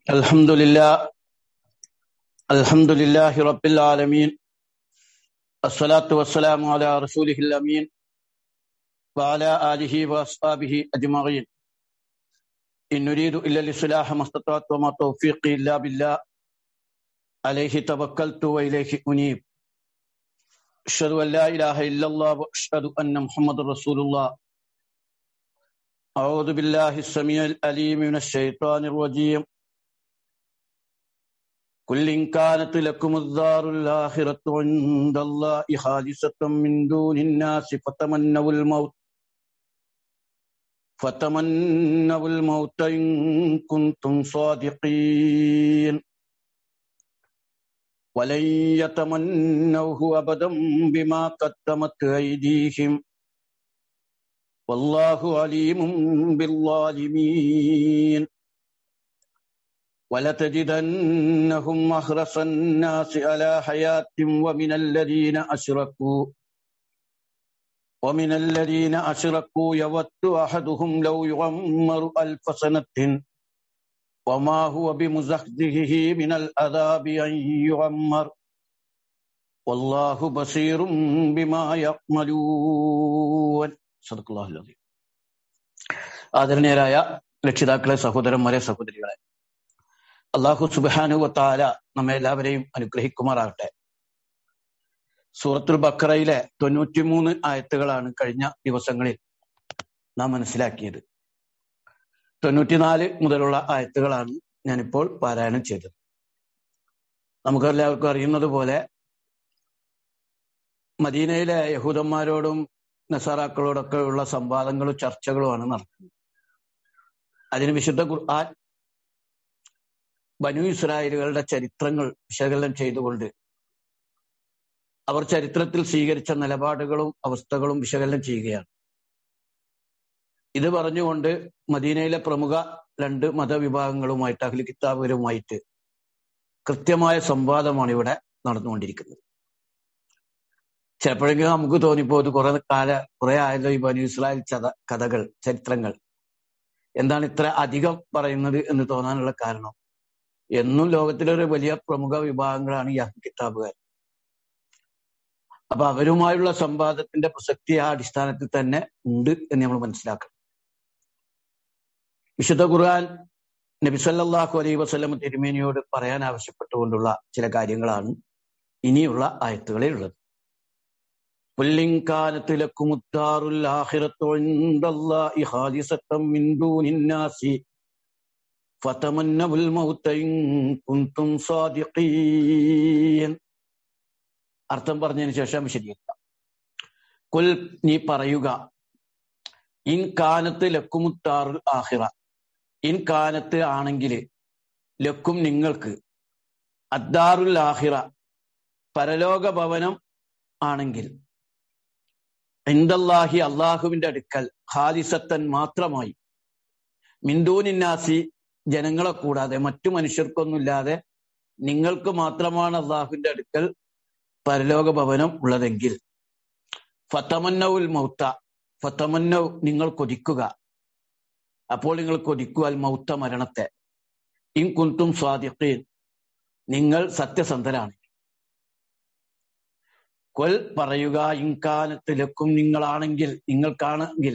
الحمد لله الحمد لله رب العالمين الصلاة والسلام على رسوله الأمين وعلى آله وأصحابه أجمعين إن نريد إلا الإصلاح ما استطعت وما توفيقي إلا بالله عليه توكلت وإليه أنيب أشهد أن لا إله إلا الله وأشهد أن محمد رسول الله أعوذ بالله السميع الأليم من الشيطان الرجيم قل إن كانت لكم الدار الآخرة عند الله خالصة من دون الناس فتمنوا الموت فتمنوا الموت إن كنتم صادقين ولن يتمنوه أبدا بما قدمت أيديهم والله عليم بالظالمين ولتجدنهم أحرص الناس على حياة ومن الذين أشركوا ومن الذين أشركوا يود أحدهم لو يعمر ألف سنة وما هو بمزحزحه من العذاب أن يعمر والله بصير بما يعملون صدق الله العظيم ആദരണീയരായ രക്ഷിതാക്കളെ സഹോദരന്മാരെ സഹോദരികളെ അള്ളാഹു സുബാനുവത്താല നമ്മെ എല്ലാവരെയും അനുഗ്രഹിക്കുമാറാകട്ടെ സൂറത്തുൽ ബക്കറയിലെ തൊണ്ണൂറ്റിമൂന്ന് ആയത്തുകളാണ് കഴിഞ്ഞ ദിവസങ്ങളിൽ നാം മനസ്സിലാക്കിയത് തൊണ്ണൂറ്റിനാല് മുതലുള്ള ആയത്തുകളാണ് ഞാനിപ്പോൾ പാരായണം ചെയ്തത് നമുക്കെല്ലാവർക്കും അറിയുന്നത് പോലെ മദീനയിലെ യഹൂദന്മാരോടും നസാറാക്കളോടൊക്കെ ഉള്ള സംവാദങ്ങളും ചർച്ചകളുമാണ് നടക്കുന്നത് അതിന് വിശുദ്ധ ഖുർആൻ ബനു ഇസ്രായേലുകളുടെ ചരിത്രങ്ങൾ വിശകലനം ചെയ്തുകൊണ്ട് അവർ ചരിത്രത്തിൽ സ്വീകരിച്ച നിലപാടുകളും അവസ്ഥകളും വിശകലനം ചെയ്യുകയാണ് ഇത് പറഞ്ഞുകൊണ്ട് മദീനയിലെ പ്രമുഖ രണ്ട് മതവിഭാഗങ്ങളുമായിട്ട് അഖിൽ കിതാബുകളുമായിട്ട് കൃത്യമായ സംവാദമാണ് ഇവിടെ നടന്നുകൊണ്ടിരിക്കുന്നത് ചിലപ്പോഴെങ്കിലും നമുക്ക് തോന്നിപ്പോ ഇത് കുറെ കാല കുറെ ആയല്ലോ ഈ ബനു ഇസ്രായേൽ ചത കഥകൾ ചരിത്രങ്ങൾ എന്താണ് ഇത്ര അധികം പറയുന്നത് എന്ന് തോന്നാനുള്ള കാരണം എന്നും ലോകത്തിലൊരു വലിയ പ്രമുഖ വിഭാഗങ്ങളാണ് ഈ അഹ് കിതാബുകാർ അപ്പൊ അവരുമായുള്ള സംവാദത്തിന്റെ പ്രസക്തി ആ അടിസ്ഥാനത്തിൽ തന്നെ ഉണ്ട് എന്ന് നമ്മൾ മനസ്സിലാക്കണം വിശുദ്ധ ഖുർആൻ നബിസല്ലാഹു അലൈ വസ്ലം തിരുമേനിയോട് പറയാൻ ആവശ്യപ്പെട്ടുകൊണ്ടുള്ള ചില കാര്യങ്ങളാണ് ഇനിയുള്ള ആയത്തുകളിൽ ഉള്ളത് قل إن كانت لكم الدار الآخرة عند الله خالصة من دون الناس فتمنوا الموت إن كنتم صادقين അർത്ഥം പറഞ്ഞതിന് ശേഷം വിശദീകരിക്കാം കുൽ നീ പറയുക ഇൻ കാനത്ത് ലക്കുമുത്താറുൽ ആഹിറ ഇൻ കാനത്ത് ആണെങ്കിൽ ലക്കും നിങ്ങൾക്ക് അദ്ദാറുൽ ആഹിറ പരലോക ഭവനം ആണെങ്കിൽ ഇന്ദല്ലാഹി അള്ളാഹുവിന്റെ അടുക്കൽ ഹാദിസത്തൻ മാത്രമായി മിന്ദൂനിന്നാസി ജനങ്ങളെ കൂടാതെ മറ്റു മനുഷ്യർക്കൊന്നുമില്ലാതെ നിങ്ങൾക്ക് മാത്രമാണ് അള്ളാഹുവിന്റെ അടുക്കൽ പരലോക ഭവനം ഉള്ളതെങ്കിൽ ഫത്തമന്നവുൽ മൗത്ത ഫത്തമന്നവ് നിങ്ങൾ കൊതിക്കുക അപ്പോൾ നിങ്ങൾ കൊതിക്കുക അൽ മൗത്ത മരണത്തെ ഇൻ കുന്തും സ്വാദിഖീൻ നിങ്ങൾ സത്യസന്ധരാണ് കൊൽ പറയുക ഇൻകാലത്തിലക്കും നിങ്ങളാണെങ്കിൽ നിങ്ങൾക്കാണെങ്കിൽ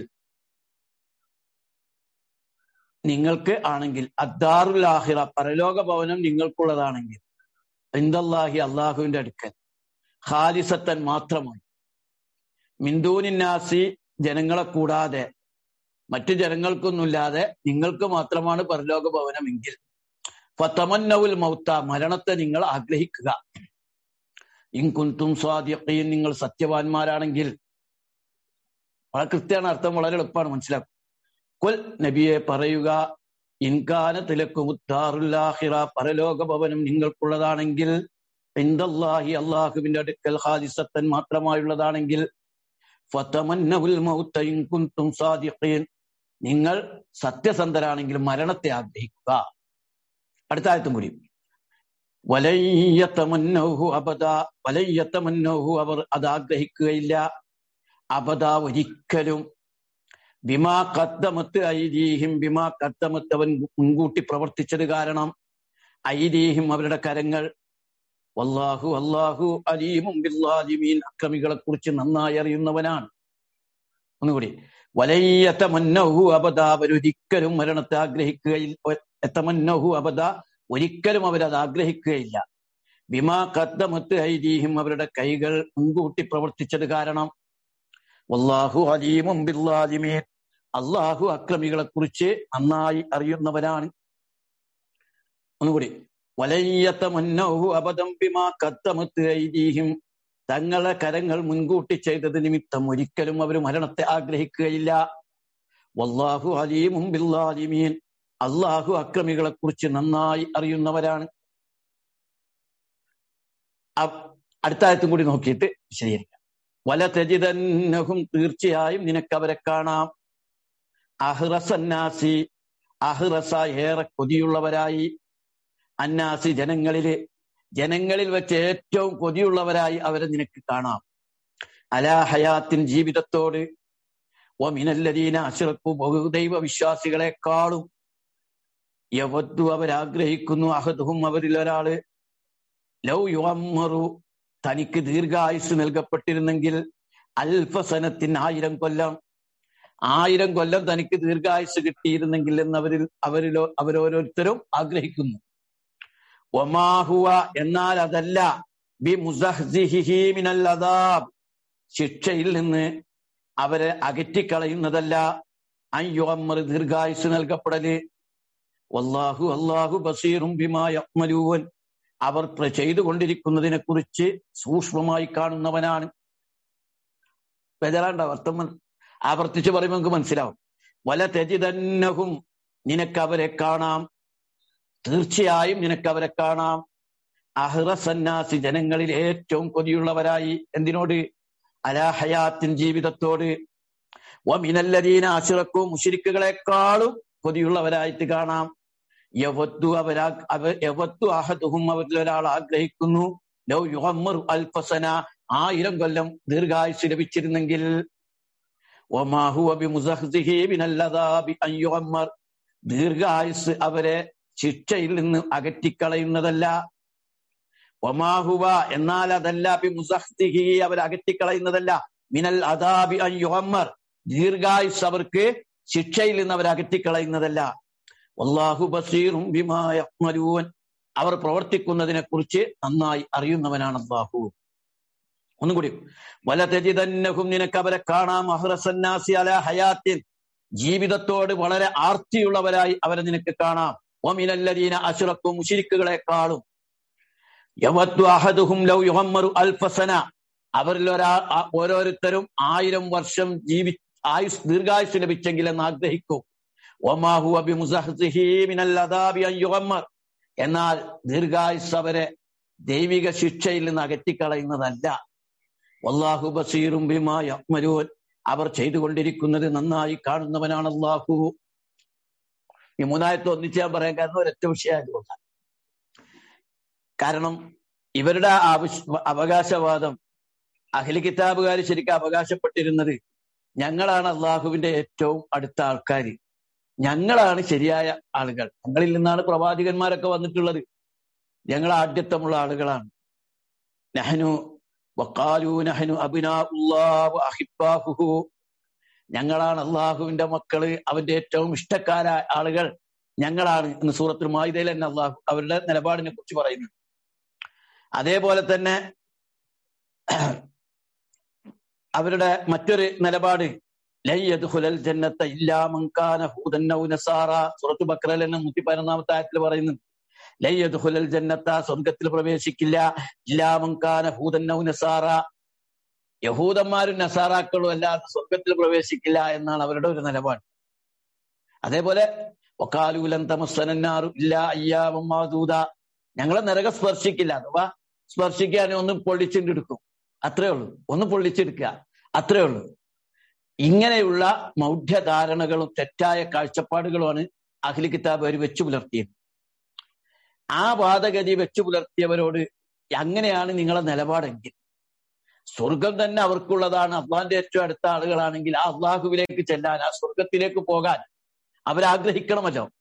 നിങ്ങൾക്ക് ആണെങ്കിൽ അദ്ദാറുൽ ആഹിറ പരലോക ഭവനം നിങ്ങൾക്കുള്ളതാണെങ്കിൽ ഇന്ദല്ലാഹി അള്ളാഹുവിന്റെ അടുക്കൽ ഖാലിസത്തൻ മാത്രമായി മിന്ദൂനിന്നാസി ജനങ്ങളെ കൂടാതെ മറ്റു ജനങ്ങൾക്കൊന്നുമില്ലാതെ നിങ്ങൾക്ക് മാത്രമാണ് പരലോക ഭവനമെങ്കിൽ ഫത്തമന്നവുൽ മൗത്ത മരണത്തെ നിങ്ങൾ ആഗ്രഹിക്കുക ഇൻകുന്തും സ്വാദ്യക്കയും നിങ്ങൾ സത്യവാന്മാരാണെങ്കിൽ വളരെ കൃത്യമാണ് അർത്ഥം വളരെ എളുപ്പമാണ് മനസ്സിലാക്കും കൊൽ നബിയെ പറയുക ഇൻകാന തിലക്കുമുത്താറുല്ലാഹിറ പരലോക ഭവനം നിങ്ങൾക്കുള്ളതാണെങ്കിൽ ഇന്ദല്ലാഹി അള്ളാഹുവിന്റെ അടുക്കൽ ഹാദിസത്തൻ മാത്രമായുള്ളതാണെങ്കിൽ ഫതമന്നവുൽ മൗത്ത ഇൻ കുന്തും സാദിഖീൻ നിങ്ങൾ സത്യസന്ധരാണെങ്കിൽ മരണത്തെ ആഗ്രഹിക്കുക അടുത്ത ആയത്തും കൂടി വലയ്യത്തമന്നോഹു അബദ വലയ്യത്തമന്നോഹു അവർ അത് ആഗ്രഹിക്കുകയില്ല അബദ ഒരിക്കലും ബിമാ കത്തമത്ത് ഐദീഹിം ബിമാ കത്തമത്ത് അവൻ മുൻകൂട്ടി പ്രവർത്തിച്ചത് കാരണം ഐദീഹിം അവരുടെ കരങ്ങൾ വല്ലാഹു അല്ലാഹു അലീമും ബില്ലാലിമീൻ അക്രമികളെ കുറിച്ച് നന്നായി അറിയുന്നവനാണ് ഒന്നുകൂടി വലയ്യത്ത മന്നഹു അബദ അവരൊരിക്കലും മരണത്തെ ആഗ്രഹിക്കുകയില്ല എത്തമന്നഹു അബദ ഒരിക്കലും അവരത് ആഗ്രഹിക്കുകയില്ല ബിമാ കദ്ദമത്ത് ഐദീഹിം അവരുടെ കൈകൾ മുൻകൂട്ടി പ്രവർത്തിച്ചത് കാരണം വല്ലാഹു അലീമും ബില്ലാലിമീൻ അള്ളാഹു അക്രമികളെ കുറിച്ച് നന്നായി അറിയുന്നവനാണ് ഒന്നുകൂടി വലയ്യത്ത മുന്നഹു അബദം ബിമാ കദ്ദമത്ത് ഐദീഹിം തങ്ങളെ കരങ്ങൾ മുൻകൂട്ടി ചെയ്തത് നിമിത്തം ഒരിക്കലും അവർ മരണത്തെ ആഗ്രഹിക്കുകയില്ല വല്ലാഹു അലീമും ബില്ലാലിമീൻ അള്ളാഹു അക്രമികളെ കുറിച്ച് നന്നായി അറിയുന്നവരാണ് അടുത്ത ആയത്തും കൂടി നോക്കിയിട്ട് വിശദീകരിക്കാം വല തെജിതന്നഹും തീർച്ചയായും നിനക്ക് അവരെ കാണാം അഹ്റസന്നാസി അഹ്റസ ഏറെ കൊതിയുള്ളവരായി അന്നാസി ജനങ്ങളില് ജനങ്ങളിൽ വെച്ച് ഏറ്റവും കൊതിയുള്ളവരായി അവരെ നിനക്ക് കാണാം അലാ ഹയാത്തിൻ ജീവിതത്തോട് ഓ മിനല്ലദീന അശ്രക്കു ബഹുദൈവ വിശ്വാസികളെക്കാളും യവദ്ദു അവരാഗ്രഹിക്കുന്നു അഹദുഹും അവരിൽ ഒരാള് ലൗ യുഅമ്മറു തനിക്ക് ദീർഘായുസ് നൽകപ്പെട്ടിരുന്നെങ്കിൽ അൽഫസനത്തിൻ ആയിരം കൊല്ലം ആയിരം കൊല്ലം തനിക്ക് ദീർഘായുസ് കിട്ടിയിരുന്നെങ്കിൽ എന്നവരിൽ അവരിലോ അവരോരോരുത്തരും ആഗ്രഹിക്കുന്നു ഒമാഹുവ എന്നാൽ അതല്ല ബി മുസഹ്സിഹിഹി മിനൽ അദാബ് ശിക്ഷയിൽ നിന്ന് അവരെ അകറ്റിക്കളയുന്നതല്ല അയ്യോമ്മർ ദീർഘായുസ് നൽകപ്പെടല് വല്ലാഹു അല്ലാഹു ബസീറും ബിമായമലൂവൻ അവർ ചെയ്തുകൊണ്ടിരിക്കുന്നതിനെ കുറിച്ച് സൂക്ഷ്മമായി കാണുന്നവനാണ് ബേജാറാണ്ട വർത്തമാൻ ആവർത്തിച്ച് പറയുമ്പോൾ നമുക്ക് മനസ്സിലാവും വല തെജിതന്നഹും നിനക്ക് അവരെ കാണാം തീർച്ചയായും നിനക്ക് അവരെ കാണാം അഹ്റസന്നാസി ജനങ്ങളിൽ ഏറ്റവും കൊതിയുള്ളവരായി എന്തിനോട് അലാഹയാത്തിൻ ജീവിതത്തോട് വമിനല്ലദീന അശിറക്കു മുഷിരിക്കുകളെക്കാളും കൊതിയുള്ളവരായിട്ട് കാണാം യവത്തു അവരാ അവ യവത്തു അഹദുഹും അവരിൽ ഒരാൾ ആഗ്രഹിക്കുന്നു ലൗ യുഹമ്മർ അൽഫസന ആയിരം കൊല്ലം ദീർഘായുസ് ലഭിച്ചിരുന്നെങ്കിൽ ദീർഘായുസ് അവരെ ശിക്ഷയിൽ നിന്ന് അകറ്റിക്കളയുന്നതല്ല ഒമാഹുവ എന്നാൽ അതല്ല ബി മുസഹ്തിഹി അവർ അകറ്റിക്കളയുന്നതല്ല മിനൽ അദാബി അയ്യുഹമ്മർ ദീർഘായുസ് അവർക്ക് ശിക്ഷയിൽ നിന്ന് അവർ അകറ്റിക്കളയുന്നതല്ല വല്ലാഹു ബസീറും ബിമായൂൻ അവർ പ്രവർത്തിക്കുന്നതിനെ കുറിച്ച് നന്നായി അറിയുന്നവനാണ് അള്ളാഹു ഒന്നും കൂടി വലതജിതന്നഹും നിനക്ക് അവരെ കാണാം അഹ്റസന്നാസി അല ഹയാത്തിൻ ജീവിതത്തോട് വളരെ ആർത്തിയുള്ളവരായി അവരെ നിനക്ക് കാണാം ഒമിനല്ലദീന അഷുറക്കും മുഷിരിക്കുകളെക്കാളും യവത്തു അഹദുഹും ലൗ യുഹമ്മറു അൽഫസന അവരിൽ ഒരാ ഓരോരുത്തരും ആയിരം വർഷം ജീവി ആയുസ് ദീർഘായുസ് ലഭിച്ചെങ്കിൽ എന്ന് ആഗ്രഹിക്കും ഒമാഹു അബി മുസഹ്സിഹിമിനല്ലദാബിയുഹമ്മർ എന്നാൽ ദീർഘായുസ് അവരെ ദൈവിക ശിക്ഷയിൽ നിന്ന് അകറ്റിക്കളയുന്നതല്ല വല്ലാഹു ബസീറും ബിമായൂൻ അവർ ചെയ്തുകൊണ്ടിരിക്കുന്നത് നന്നായി കാണുന്നവനാണ് അള്ളാഹു ഈ മൂന്നായത്ത് ഒന്നിച്ച് ഞാൻ പറയാൻ കാരണം ഒരൊറ്റ വിഷയമായതുകൊണ്ടാണ് കാരണം ഇവരുടെ ആവശ്യ അവകാശവാദം അഖില കിതാബുകാർ ശരിക്കും അവകാശപ്പെട്ടിരുന്നത് ഞങ്ങളാണ് അള്ളാഹുവിന്റെ ഏറ്റവും അടുത്ത ആൾക്കാർ ഞങ്ങളാണ് ശരിയായ ആളുകൾ ഞങ്ങളിൽ നിന്നാണ് പ്രവാചകന്മാരൊക്കെ വന്നിട്ടുള്ളത് ഞങ്ങൾ ആദ്യത്വമുള്ള ആളുകളാണ് നഹനു വക്കാലു നഹനു അബിനാഹു ഞങ്ങളാണ് അള്ളാഹുവിന്റെ മക്കള് അവന്റെ ഏറ്റവും ഇഷ്ടക്കാരായ ആളുകൾ ഞങ്ങളാണ് എന്ന് സൂറത്തിൽ മായുതയിൽ തന്നെ അള്ളാഹു അവരുടെ നിലപാടിനെ കുറിച്ച് പറയുന്നു അതേപോലെ തന്നെ അവരുടെ മറ്റൊരു നിലപാട് ലയ്യദ്ഖുലൽ ജന്നത്ത ഇല്ലാ മൻ കാന ഹൂദൻ ഔ നസാറ സൂറത്ത് ബക്രയിൽ തന്നെ നൂറ്റി പതിനൊന്നാമത്തെ ആയത്തിൽ പറയുന്നു ലയ്യദ്ഖുലൽ ജന്നത്ത സ്വർഗത്തിൽ പ്രവേശിക്കില്ല ഇല്ലാ മൻ കാന ഹൂദൻ ഔ നസാറ യഹൂദന്മാരും നസാറാക്കളും അല്ലാതെ സ്വർഗത്തിൽ പ്രവേശിക്കില്ല എന്നാണ് അവരുടെ ഒരു നിലപാട് അതേപോലെ ഒക്കാലൂലം തമസ്സനാറു ഇല്ല അയ്യാവും മാതൂത ഞങ്ങളെ നരകം സ്പർശിക്കില്ല അഥവാ സ്പർശിക്കാൻ ഒന്ന് പൊള്ളിച്ചെടുക്കും അത്രേ ഉള്ളൂ ഒന്ന് പൊള്ളിച്ചെടുക്കുക അത്രേ ഉള്ളൂ ഇങ്ങനെയുള്ള മൗഢ്യധാരണകളും തെറ്റായ കാഴ്ചപ്പാടുകളുമാണ് അഖില കിതാബ് അവർ വെച്ചു പുലർത്തിയത് ആ വാദഗതി വെച്ചു പുലർത്തിയവരോട് അങ്ങനെയാണ് നിങ്ങളെ നിലപാടെങ്കിൽ സ്വർഗം തന്നെ അവർക്കുള്ളതാണ് അള്ളാന്റെ ഏറ്റവും അടുത്ത ആളുകളാണെങ്കിൽ ആ അള്ളാഹുവിലേക്ക് ചെല്ലാൻ ആ സ്വർഗത്തിലേക്ക് പോകാൻ അവരാഗ്രഹിക്കണമല്ലോ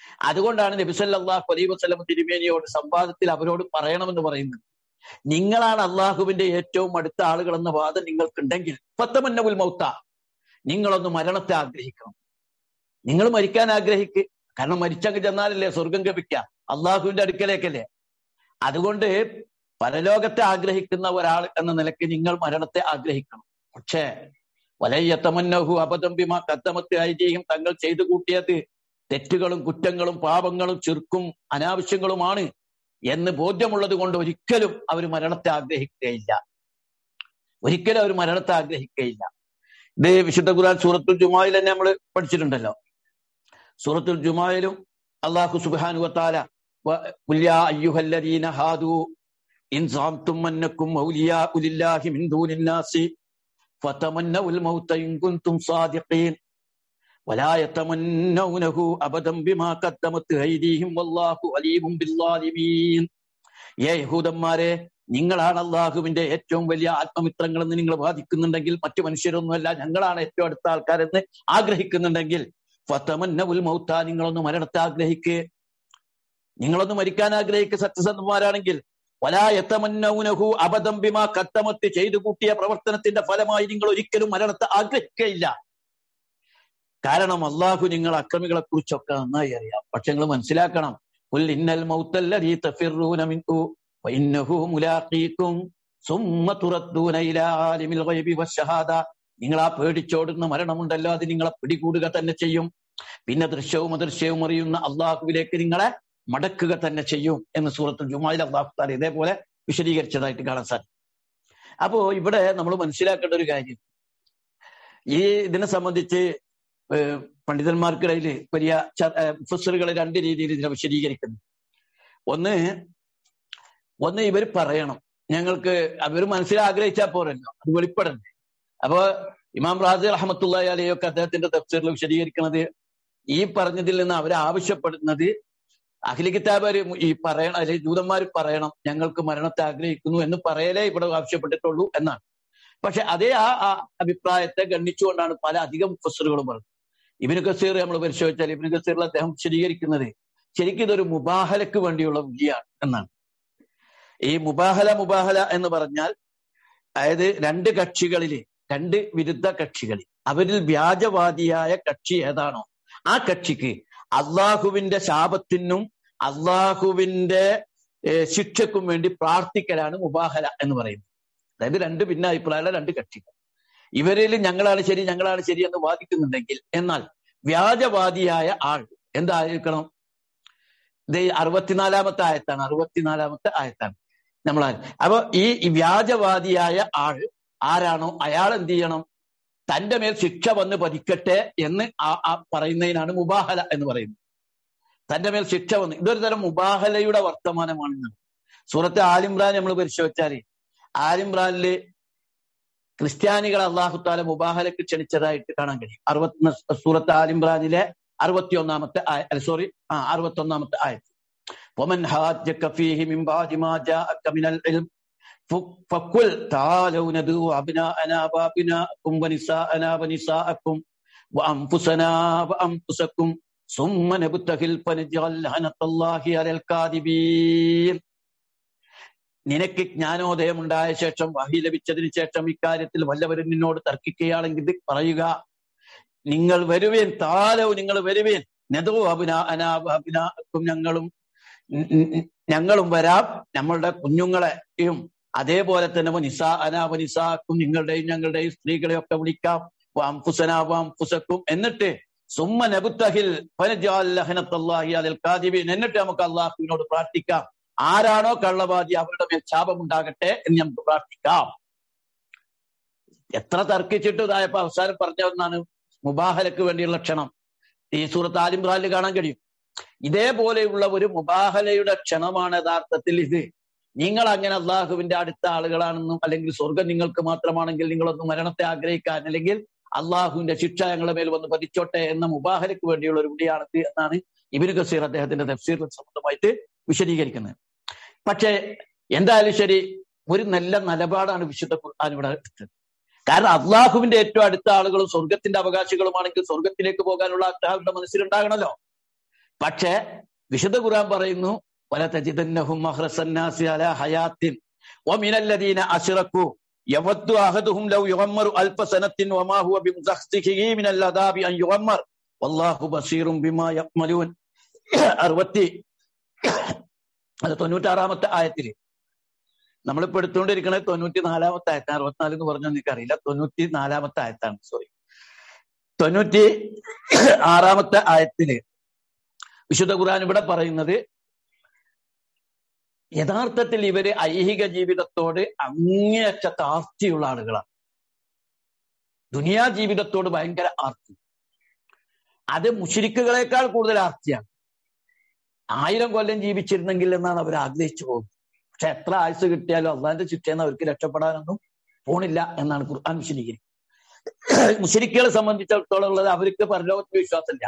അതുകൊണ്ടാണ് നബിസല്ലാഹു അലൈ വസ്ലം തിരുമേനിയോട് സംവാദത്തിൽ അവരോട് പറയണമെന്ന് പറയുന്നത് നിങ്ങളാണ് അള്ളാഹുവിന്റെ ഏറ്റവും അടുത്ത ആളുകൾ എന്ന വാദം നിങ്ങൾക്കുണ്ടെങ്കിൽ പത്തമന്നവുൽ മൗത്ത നിങ്ങളൊന്ന് മരണത്തെ ആഗ്രഹിക്കണം നിങ്ങൾ മരിക്കാൻ ആഗ്രഹിക്ക് കാരണം മരിച്ചങ്ങ് ചെന്നാലല്ലേ സ്വർഗം ലഭിക്കാം അള്ളാഹുവിന്റെ അടുക്കലേക്കല്ലേ അതുകൊണ്ട് പരലോകത്തെ ആഗ്രഹിക്കുന്ന ഒരാൾ എന്ന നിലയ്ക്ക് നിങ്ങൾ മരണത്തെ ആഗ്രഹിക്കണം പക്ഷേ വലയ്യത്തമന്നഹു അപതംബിമ കത്തമത്ത് ഐതിഹ്യം തങ്ങൾ ചെയ്തു കൂട്ടിയത് തെറ്റുകളും കുറ്റങ്ങളും പാപങ്ങളും ചെറുക്കും അനാവശ്യങ്ങളുമാണ് എന്ന് ബോധ്യമുള്ളത് കൊണ്ട് ഒരിക്കലും അവർ മരണത്തെ ആഗ്രഹിക്കുകയില്ല ഒരിക്കലും അവർ മരണത്തെ ആഗ്രഹിക്കുകയില്ല ഇത് വിശുദ്ധ ഖുർആൻ സൂറത്തുൽ ജുമായിൽ തന്നെ നമ്മൾ പഠിച്ചിട്ടുണ്ടല്ലോ സൂറത്തുൽ ജുമായിലും അള്ളാഹു സുബാനു വത്താല അയ്യുഹല്ലദീന ഹാദു ഇൻ സാംതും അന്നക്കും ഔലിയാഉ ലില്ലാഹി മിൻ ദൂനിന്നാസി ഫതമന്നവുൽ മൗത ഇൻ കുൻതും സാദിഖീൻ ولا يتمنونه ابدا بما قدمت ايديهم والله عليم بالظالمين ഏ യഹൂദന്മാരെ നിങ്ങളാണ് അള്ളാഹുവിന്റെ ഏറ്റവും വലിയ ആത്മമിത്രങ്ങളെന്ന് നിങ്ങൾ വാദിക്കുന്നുണ്ടെങ്കിൽ മറ്റു മനുഷ്യരൊന്നുമല്ല ഞങ്ങളാണ് ഏറ്റവും അടുത്ത ആൾക്കാരെന്ന് ആഗ്രഹിക്കുന്നുണ്ടെങ്കിൽ ഫത്തമന്നവുൽ മൗത്ത നിങ്ങളൊന്ന് മരണത്തെ ആഗ്രഹിക്ക് നിങ്ങളൊന്ന് മരിക്കാൻ ആഗ്രഹിക്കുക സത്യസന്ധന്മാരാണെങ്കിൽ വലായത്തമന്നൗനഹു അബദംബിമ കത്തമത്ത് ചെയ്തു കൂട്ടിയ പ്രവർത്തനത്തിന്റെ ഫലമായി നിങ്ങൾ ഒരിക്കലും മരണത്തെ ആഗ്രഹിക്കുകയില്ല കാരണം അള്ളാഹു നിങ്ങൾ അക്രമികളെ കുറിച്ചൊക്കെ നന്നായി അറിയാം പക്ഷെ നിങ്ങൾ മനസ്സിലാക്കണം قل إن الموت الذي تفرون منه وإنه ملاقيكم ثم تردون إلى عالم الغيب والشهادة നിങ്ങൾ ആ പേടിച്ചോടുന്ന മരണമുണ്ടല്ലോ അത് നിങ്ങളെ പിടികൂടുക തന്നെ ചെയ്യും പിന്നെ ദൃശ്യവും അദൃശ്യവും അറിയുന്ന അള്ളാഹുവിലേക്ക് നിങ്ങളെ മടക്കുക തന്നെ ചെയ്യും എന്ന് സൂറത്തുൽ ജുമായിൽ അള്ളാഹു താല ഇതേപോലെ വിശദീകരിച്ചതായിട്ട് കാണാൻ സാധിക്കും അപ്പോ ഇവിടെ നമ്മൾ മനസ്സിലാക്കേണ്ട ഒരു കാര്യം ഈ ഇതിനെ സംബന്ധിച്ച് പണ്ഡിതന്മാർക്കിടയിൽ വലിയ മുഫസറുകൾ രണ്ട് രീതിയിൽ ഇതിനെ വിശദീകരിക്കുന്നു ഒന്ന് ഒന്ന് ഇവർ പറയണം ഞങ്ങൾക്ക് അവർ മനസ്സിൽ ആഗ്രഹിച്ചാൽ പോരല്ലോ അത് വെളിപ്പെടണ്ടേ അപ്പോ ഇമാം റാജി അഹമ്മത്തുള്ള അലയൊക്കെ അദ്ദേഹത്തിന്റെ തഫ്സീറിൽ വിശദീകരിക്കുന്നത് ഈ പറഞ്ഞതിൽ നിന്ന് അവർ ആവശ്യപ്പെടുന്നത് അഖില കിതാബ് ഈ പറയണം അല്ലെങ്കിൽ ജൂതന്മാർ പറയണം ഞങ്ങൾക്ക് മരണത്തെ ആഗ്രഹിക്കുന്നു എന്ന് പറയലേ ഇവിടെ ആവശ്യപ്പെട്ടിട്ടുള്ളൂ എന്നാണ് പക്ഷെ അതേ ആ അഭിപ്രായത്തെ ഗണ്ണിച്ചുകൊണ്ടാണ് പല അധികം ഫസറുകളും പറഞ്ഞത് ഇബിന് കസീർ നമ്മൾ പരിശോധിച്ചാൽ ഇബിന് കസീറിൽ അദ്ദേഹം വിശദീകരിക്കുന്നത് ശരിക്കും ഇതൊരു മുബാഹലക്ക് വേണ്ടിയുള്ള വിധിയാണ് എന്നാണ് ഈ മുബാഹല മുബാഹല എന്ന് പറഞ്ഞാൽ അതായത് രണ്ട് കക്ഷികളിൽ രണ്ട് വിരുദ്ധ കക്ഷികളിൽ അവരിൽ വ്യാജവാദിയായ കക്ഷി ഏതാണോ ആ കക്ഷിക്ക് അള്ളാഹുവിന്റെ ശാപത്തിനും അള്ളാഹുവിന്റെ ശിക്ഷക്കും വേണ്ടി പ്രാർത്ഥിക്കലാണ് മുബാഹല എന്ന് പറയുന്നത് അതായത് രണ്ട് ഭിന്ന അഭിപ്രായമുള്ള രണ്ട് കക്ഷികൾ ഇവരിൽ ഞങ്ങളാണ് ശരി ഞങ്ങളാണ് ശരി എന്ന് വാദിക്കുന്നുണ്ടെങ്കിൽ എന്നാൽ വ്യാജവാദിയായ ആൾ എന്തായിരിക്കണം ഇത് അറുപത്തിനാലാമത്തെ ആയത്താണ് അറുപത്തിനാലാമത്തെ ആയത്താണ് നമ്മൾ അപ്പൊ ഈ വ്യാജവാദിയായ ആൾ ആരാണോ അയാൾ എന്ത് ചെയ്യണം തന്റെ മേൽ ശിക്ഷ വന്ന് പതിക്കട്ടെ എന്ന് ആ പറയുന്നതിനാണ് മുബാഹല എന്ന് പറയുന്നത് തന്റെ മേൽ ശിക്ഷ വന്ന് ഇതൊരു തരം മുബാഹലയുടെ വർത്തമാനമാണ് സൂറത്തെ ആലിമ്രാൻ നമ്മൾ പരിശോധിച്ചാല് ആലിമ്രാനില് ക്രിസ്ത്യാനികൾ അള്ളാഹുത്താല മുബാഹലക്ക് ക്ഷണിച്ചതായിട്ട് കാണാൻ കഴിയും അറുപത്തി സൂറത്ത് ആലിമ്രാനിലെ അറുപത്തി ഒന്നാമത്തെ സോറി ആ അറുപത്തി ഒന്നാമത്തെ ആയത്ത് ومن حاجك فيه من بعد ما جاءك من العلم فقل تعالوا ندعو أبناءنا وأبناءكم ونساءنا ونساءكم وأنفسنا وأنفسكم ثم نبتهل فنجعل لعنة الله على الكاذبين നിനക്ക് ജ്ഞാനോദയമുണ്ടായ ശേഷം വഹി ലഭിച്ചതിന് ശേഷം ഇക്കാര്യത്തിൽ വല്ലവരും നിന്നോട് തർക്കിക്കുകയാണെങ്കിൽ പറയുക നിങ്ങൾ വരുവേൻ താലവും നിങ്ങൾ വരുവേൻ നെതോ അബിന അനാ അബിനാക്കും ഞങ്ങളും ഞങ്ങളും വരാം നമ്മളുടെ കുഞ്ഞുങ്ങളെയും അതേപോലെ തന്നെ നിസാ അനാവനിസാക്കും നിങ്ങളുടെയും ഞങ്ങളുടെയും സ്ത്രീകളെ ഒക്കെ വിളിക്കാം വാംഫുസനാവാംഫുസക്കും എന്നിട്ട് സുമ്മ നബുത്തഹിൽ എന്നിട്ട് നമുക്ക് അള്ളാഹുവിനോട് പ്രാർത്ഥിക്കാം ആരാണോ കള്ളവാദി അവരുടെ മേൽ ശാപമുണ്ടാകട്ടെ എന്ന് നമുക്ക് പ്രാർത്ഥിക്കാം എത്ര തർക്കിച്ചിട്ട് ഇതായപ്പോ അവസാനം പറഞ്ഞതെന്നാണ് മുബാഹലക്ക് വേണ്ടിയുള്ള ക്ഷണം ഈ സൂറത്ത് ആലിംറാലിൽ കാണാൻ കഴിയും ഇതേപോലെയുള്ള ഒരു മുബാഹലയുടെ ക്ഷണമാണ് യഥാർത്ഥത്തിൽ ഇത് നിങ്ങൾ അങ്ങനെ അള്ളാഹുവിന്റെ അടുത്ത ആളുകളാണെന്നും അല്ലെങ്കിൽ സ്വർഗം നിങ്ങൾക്ക് മാത്രമാണെങ്കിൽ നിങ്ങളൊന്ന് മരണത്തെ ആഗ്രഹിക്കാൻ അല്ലെങ്കിൽ അള്ളാഹുവിന്റെ ശിക്ഷ ഞങ്ങളുടെ മേൽ വന്ന് പതിച്ചോട്ടെ എന്ന മുബാഹലക്ക് വേണ്ടിയുള്ള ഒരു വിടിയാണിത് എന്നാണ് ഇബിന് കസീർ അദ്ദേഹത്തിന്റെ തഫ്സീറിൽ സംബന്ധമായിട്ട് വിശദീകരിക്കുന്നത് പക്ഷേ എന്തായാലും ശരി ഒരു നല്ല നിലപാടാണ് വിശുദ്ധ ഖുർആൻ ഇവിടെ എടുത്തത് കാരണം അള്ളാഹുവിന്റെ ഏറ്റവും അടുത്ത ആളുകളും സ്വർഗത്തിന്റെ അവകാശികളുമാണെങ്കിൽ സ്വർഗത്തിലേക്ക് പോകാനുള്ള ആഗ്രഹങ്ങളുടെ മനസ്സിലുണ്ടാകണമല്ലോ പക്ഷേ വിശുദ്ധ ഖുർആൻ പറയുന്നു വല തജിദന്നഹും അഹ്റസന്നാസി അലാ ഹയാത്തിൻ വമിനല്ലദീന അശ്റകു യവദ്ദു അഹദുഹും ലൗ യുഗമ്മറു അൽഫ സനത്തിൻ വമാ ഹുവ ബിമുസഖ്സിഖിഹി മിനൽ അദാബി അൻ യുഗമ്മർ വല്ലാഹു ബസീറും ബിമാ യഅ്മലൂൻ അറുപത്തി അത് തൊണ്ണൂറ്റാറാമത്തെ ആയത്തില് നമ്മളിപ്പോ എടുത്തുകൊണ്ടിരിക്കുന്നത് തൊണ്ണൂറ്റി നാലാമത്തെ ആയത്താണ് അറുപത്തിനാല് എന്ന് പറഞ്ഞാൽ എനിക്കറിയില്ല തൊണ്ണൂറ്റി നാലാമത്തെ ആയത്താണ് സോറി തൊണ്ണൂറ്റി ആറാമത്തെ ആയത്തില് വിശുദ്ധ ഖുർആൻ ഇവിടെ പറയുന്നത് യഥാർത്ഥത്തിൽ ഇവര് ഐഹിക ജീവിതത്തോട് അങ്ങേയറ്റത്തെ ആർത്തിയുള്ള ആളുകളാണ് ദുനിയാ ജീവിതത്തോട് ഭയങ്കര ആർത്തി അത് മുഷിരിക്കുകളെക്കാൾ കൂടുതൽ ആർത്തിയാണ് ആയിരം കൊല്ലം ജീവിച്ചിരുന്നെങ്കിൽ എന്നാണ് അവർ ആഗ്രഹിച്ചു പോകുന്നത് പക്ഷെ എത്ര ആയുസ് കിട്ടിയാലും അള്ളാന്റെ ചുറ്റേന്ന് അവർക്ക് രക്ഷപ്പെടാനൊന്നും പോണില്ല എന്നാണ് ഖുർആൻ വിശദീകരിക്കുന്നത് മുഷരിക്കുകളെ സംബന്ധിച്ചിടത്തോളം ഉള്ളത് അവർക്ക് പരലോകത്തിൽ വിശ്വാസമില്ല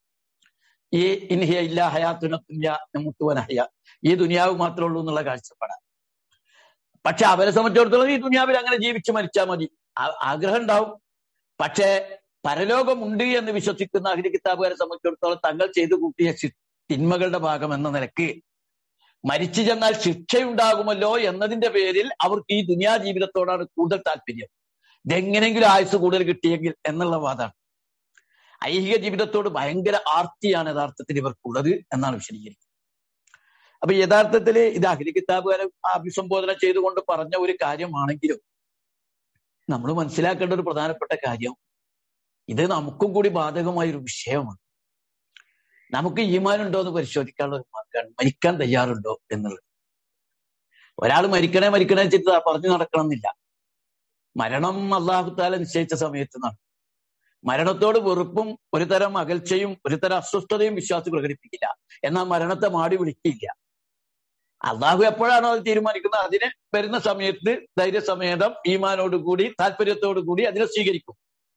ഈ ഇൻഹിയ ഇല്ല ഹയാത്തുനത്തുല്യ മുത്തുവനഹയ ഈ ദുനിയാവ് മാത്രമേ ഉള്ളൂ എന്നുള്ള കാഴ്ചപ്പാടാണ് പക്ഷെ അവരെ സംബന്ധിച്ചിടത്തോളം ഈ ദുനിയാവിൽ അങ്ങനെ ജീവിച്ച് മരിച്ചാൽ മതി ആഗ്രഹം ഉണ്ടാവും പക്ഷേ പരലോകമുണ്ട് എന്ന് വിശ്വസിക്കുന്ന അഖില കിതാബുകാരെ സംബന്ധിച്ചിടത്തോളം തങ്ങൾ ചെയ്തു കൂട്ടിയ തിന്മകളുടെ ഭാഗം എന്ന നിലക്ക് മരിച്ചു ചെന്നാൽ ശിക്ഷയുണ്ടാകുമല്ലോ എന്നതിന്റെ പേരിൽ അവർക്ക് ഈ ദുനിയാ ജീവിതത്തോടാണ് കൂടുതൽ താല്പര്യം ഇതെങ്ങനെങ്കിലും ആയുസ് കൂടുതൽ കിട്ടിയെങ്കിൽ എന്നുള്ള വാദമാണ് ഐഹിക ജീവിതത്തോട് ഭയങ്കര ആർത്തിയാണ് യഥാർത്ഥത്തിൽ ഇവർക്കുള്ളത് എന്നാണ് വിശദീകരിക്കുന്നത് അപ്പൊ യഥാർത്ഥത്തിൽ ഇത് അഖില കിതാബുകാരെ അഭിസംബോധന ചെയ്തുകൊണ്ട് പറഞ്ഞ ഒരു കാര്യമാണെങ്കിലും നമ്മൾ മനസ്സിലാക്കേണ്ട ഒരു പ്രധാനപ്പെട്ട കാര്യം ഇത് നമുക്കും കൂടി ബാധകമായ ഒരു വിഷയമാണ് നമുക്ക് ഈമാനുണ്ടോ എന്ന് പരിശോധിക്കാനുള്ള ഒരു മാർഗമാണ് മരിക്കാൻ തയ്യാറുണ്ടോ എന്നുള്ളത് ഒരാൾ മരിക്കണേ മരിക്കണേ വെച്ചിട്ട് പറഞ്ഞു നടക്കണം എന്നില്ല മരണം അള്ളാഹുത്താല നിശ്ചയിച്ച സമയത്ത് നടക്കും മരണത്തോട് വെറുപ്പും ഒരു തരം അകൽച്ചയും ഒരു തരം അസ്വസ്ഥതയും വിശ്വാസി പ്രകടിപ്പിക്കില്ല എന്നാൽ മരണത്തെ മാടി വിളിക്കില്ല അള്ളാഹു എപ്പോഴാണോ അത് തീരുമാനിക്കുന്നത് അതിന് വരുന്ന സമയത്ത് ധൈര്യസമേതം ഈമാനോടുകൂടി താല്പര്യത്തോടു കൂടി അതിനെ സ്വീകരിക്കും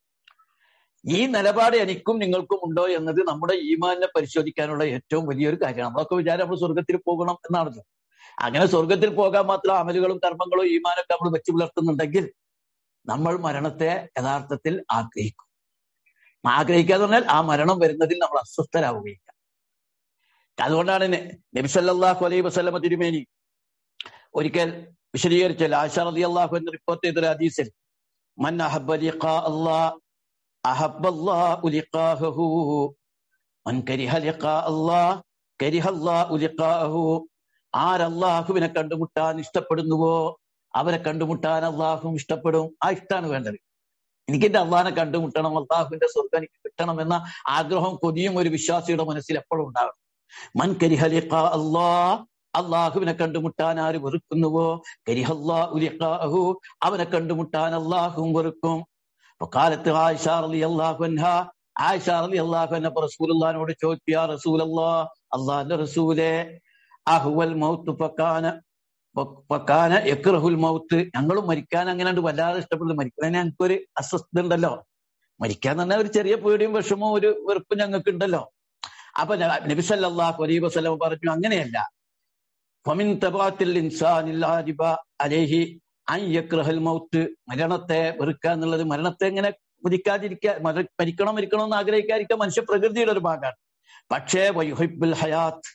ഈ നിലപാട് എനിക്കും നിങ്ങൾക്കും ഉണ്ടോ എന്നത് നമ്മുടെ ഈമാനെ പരിശോധിക്കാനുള്ള ഏറ്റവും വലിയൊരു കാര്യമാണ് നമ്മളൊക്കെ വിചാരം നമ്മൾ സ്വർഗത്തിൽ പോകണം എന്നാണല്ലോ അങ്ങനെ സ്വർഗത്തിൽ പോകാൻ മാത്രം അമലുകളും കർമ്മങ്ങളും ഈമാനൊക്കെ നമ്മൾ വെച്ചു പുലർത്തുന്നുണ്ടെങ്കിൽ നമ്മൾ മരണത്തെ യഥാർത്ഥത്തിൽ ആഗ്രഹിക്കും ആഗ്രഹിക്കാന്ന് പറഞ്ഞാൽ ആ മരണം വരുന്നതിൽ നമ്മൾ അസ്വസ്ഥരാവുകയില്ല അതുകൊണ്ടാണ് നബിസല്ലാഹു അലൈഹി വസ്ലമ തിരുമേനി ഒരിക്കൽ വിശദീകരിച്ചല്ലോ ആശ റതി അള്ളാഹു എന്ന് റിപ്പോർട്ട് ചെയ്തൊരു ഹദീസിൽ മൻ അഹബ്ബ ലിഖാ അല്ലാഹ് അഹബ്ബ അല്ലാഹു ലിഖാഹു മൻ കരിഹ ലിഖാ അല്ലാഹ് കരിഹ അല്ലാഹു ലിഖാഹു ആരല്ലാഹുവിനെ കണ്ടുമുട്ടാൻ ഇഷ്ടപ്പെടുന്നുവോ അവരെ കണ്ടുമുട്ടാൻ അള്ളാഹും ഇഷ്ടപ്പെടും ആ ഇഷ്ടമാണ് വേണ്ടത് എനിക്ക് എന്റെ അള്ളാഹിനെ കണ്ടുമുട്ടണം അള്ളാഹുവിന്റെ സ്വർഗം എനിക്ക് കിട്ടണം എന്ന ആഗ്രഹം കൊതിയും ഒരു വിശ്വാസിയുടെ മനസ്സിൽ എപ്പോഴും ഉണ്ടാവണം മൻ കരിഹലിഖ അള്ളാ അള്ളാഹുവിനെ കണ്ടുമുട്ടാൻ ആര് വെറുക്കുന്നുവോ കരിഹല്ലാഹു അവനെ കണ്ടുമുട്ടാൻ അള്ളാഹും വെറുക്കും കാലത്ത് ആയിഷാർ അലി അള്ളാഹുൻഹ ആയിഷാർ അലി അള്ളാഹുൻ റസൂലുള്ളാഹിനോട് ചോദിക്കുക റസൂൽ അള്ളാ അള്ളാഹിന്റെ റസൂലെ അഹുവൽ മൗത്ത് ഫക്കാന ഫക്കാന യക്റഹുൽ മൗത്ത് ഞങ്ങളും മരിക്കാൻ അങ്ങനെ വല്ലാതെ ഇഷ്ടപ്പെടുന്നു മരിക്കുന്നതിന് ഞങ്ങൾക്കൊരു അസ്വസ്ഥത ഉണ്ടല്ലോ മരിക്കാൻ തന്നെ ഒരു ചെറിയ പേടിയും വിഷമവും ഒരു വെറുപ്പും ഞങ്ങൾക്ക് ഉണ്ടല്ലോ അപ്പൊ നബിസല്ലാഹു അലൈ വസ്ലം പറഞ്ഞു അങ്ങനെയല്ല ഫമിൻ തബാത്തിൽ അലേഹി അയ്യക്രഹൽ മൗത്ത് മരണത്തെ വെറുക്കുക എന്നുള്ളത് മരണത്തെ എങ്ങനെ മുതിക്കാതിരിക്കുക മരിക്കണം മരിക്കണം എന്ന് ആഗ്രഹിക്കാതിരിക്കുക മനുഷ്യ പ്രകൃതിയുടെ ഒരു ഭാഗമാണ് പക്ഷേ വയുഹിബുൽ ഹയാത്ത്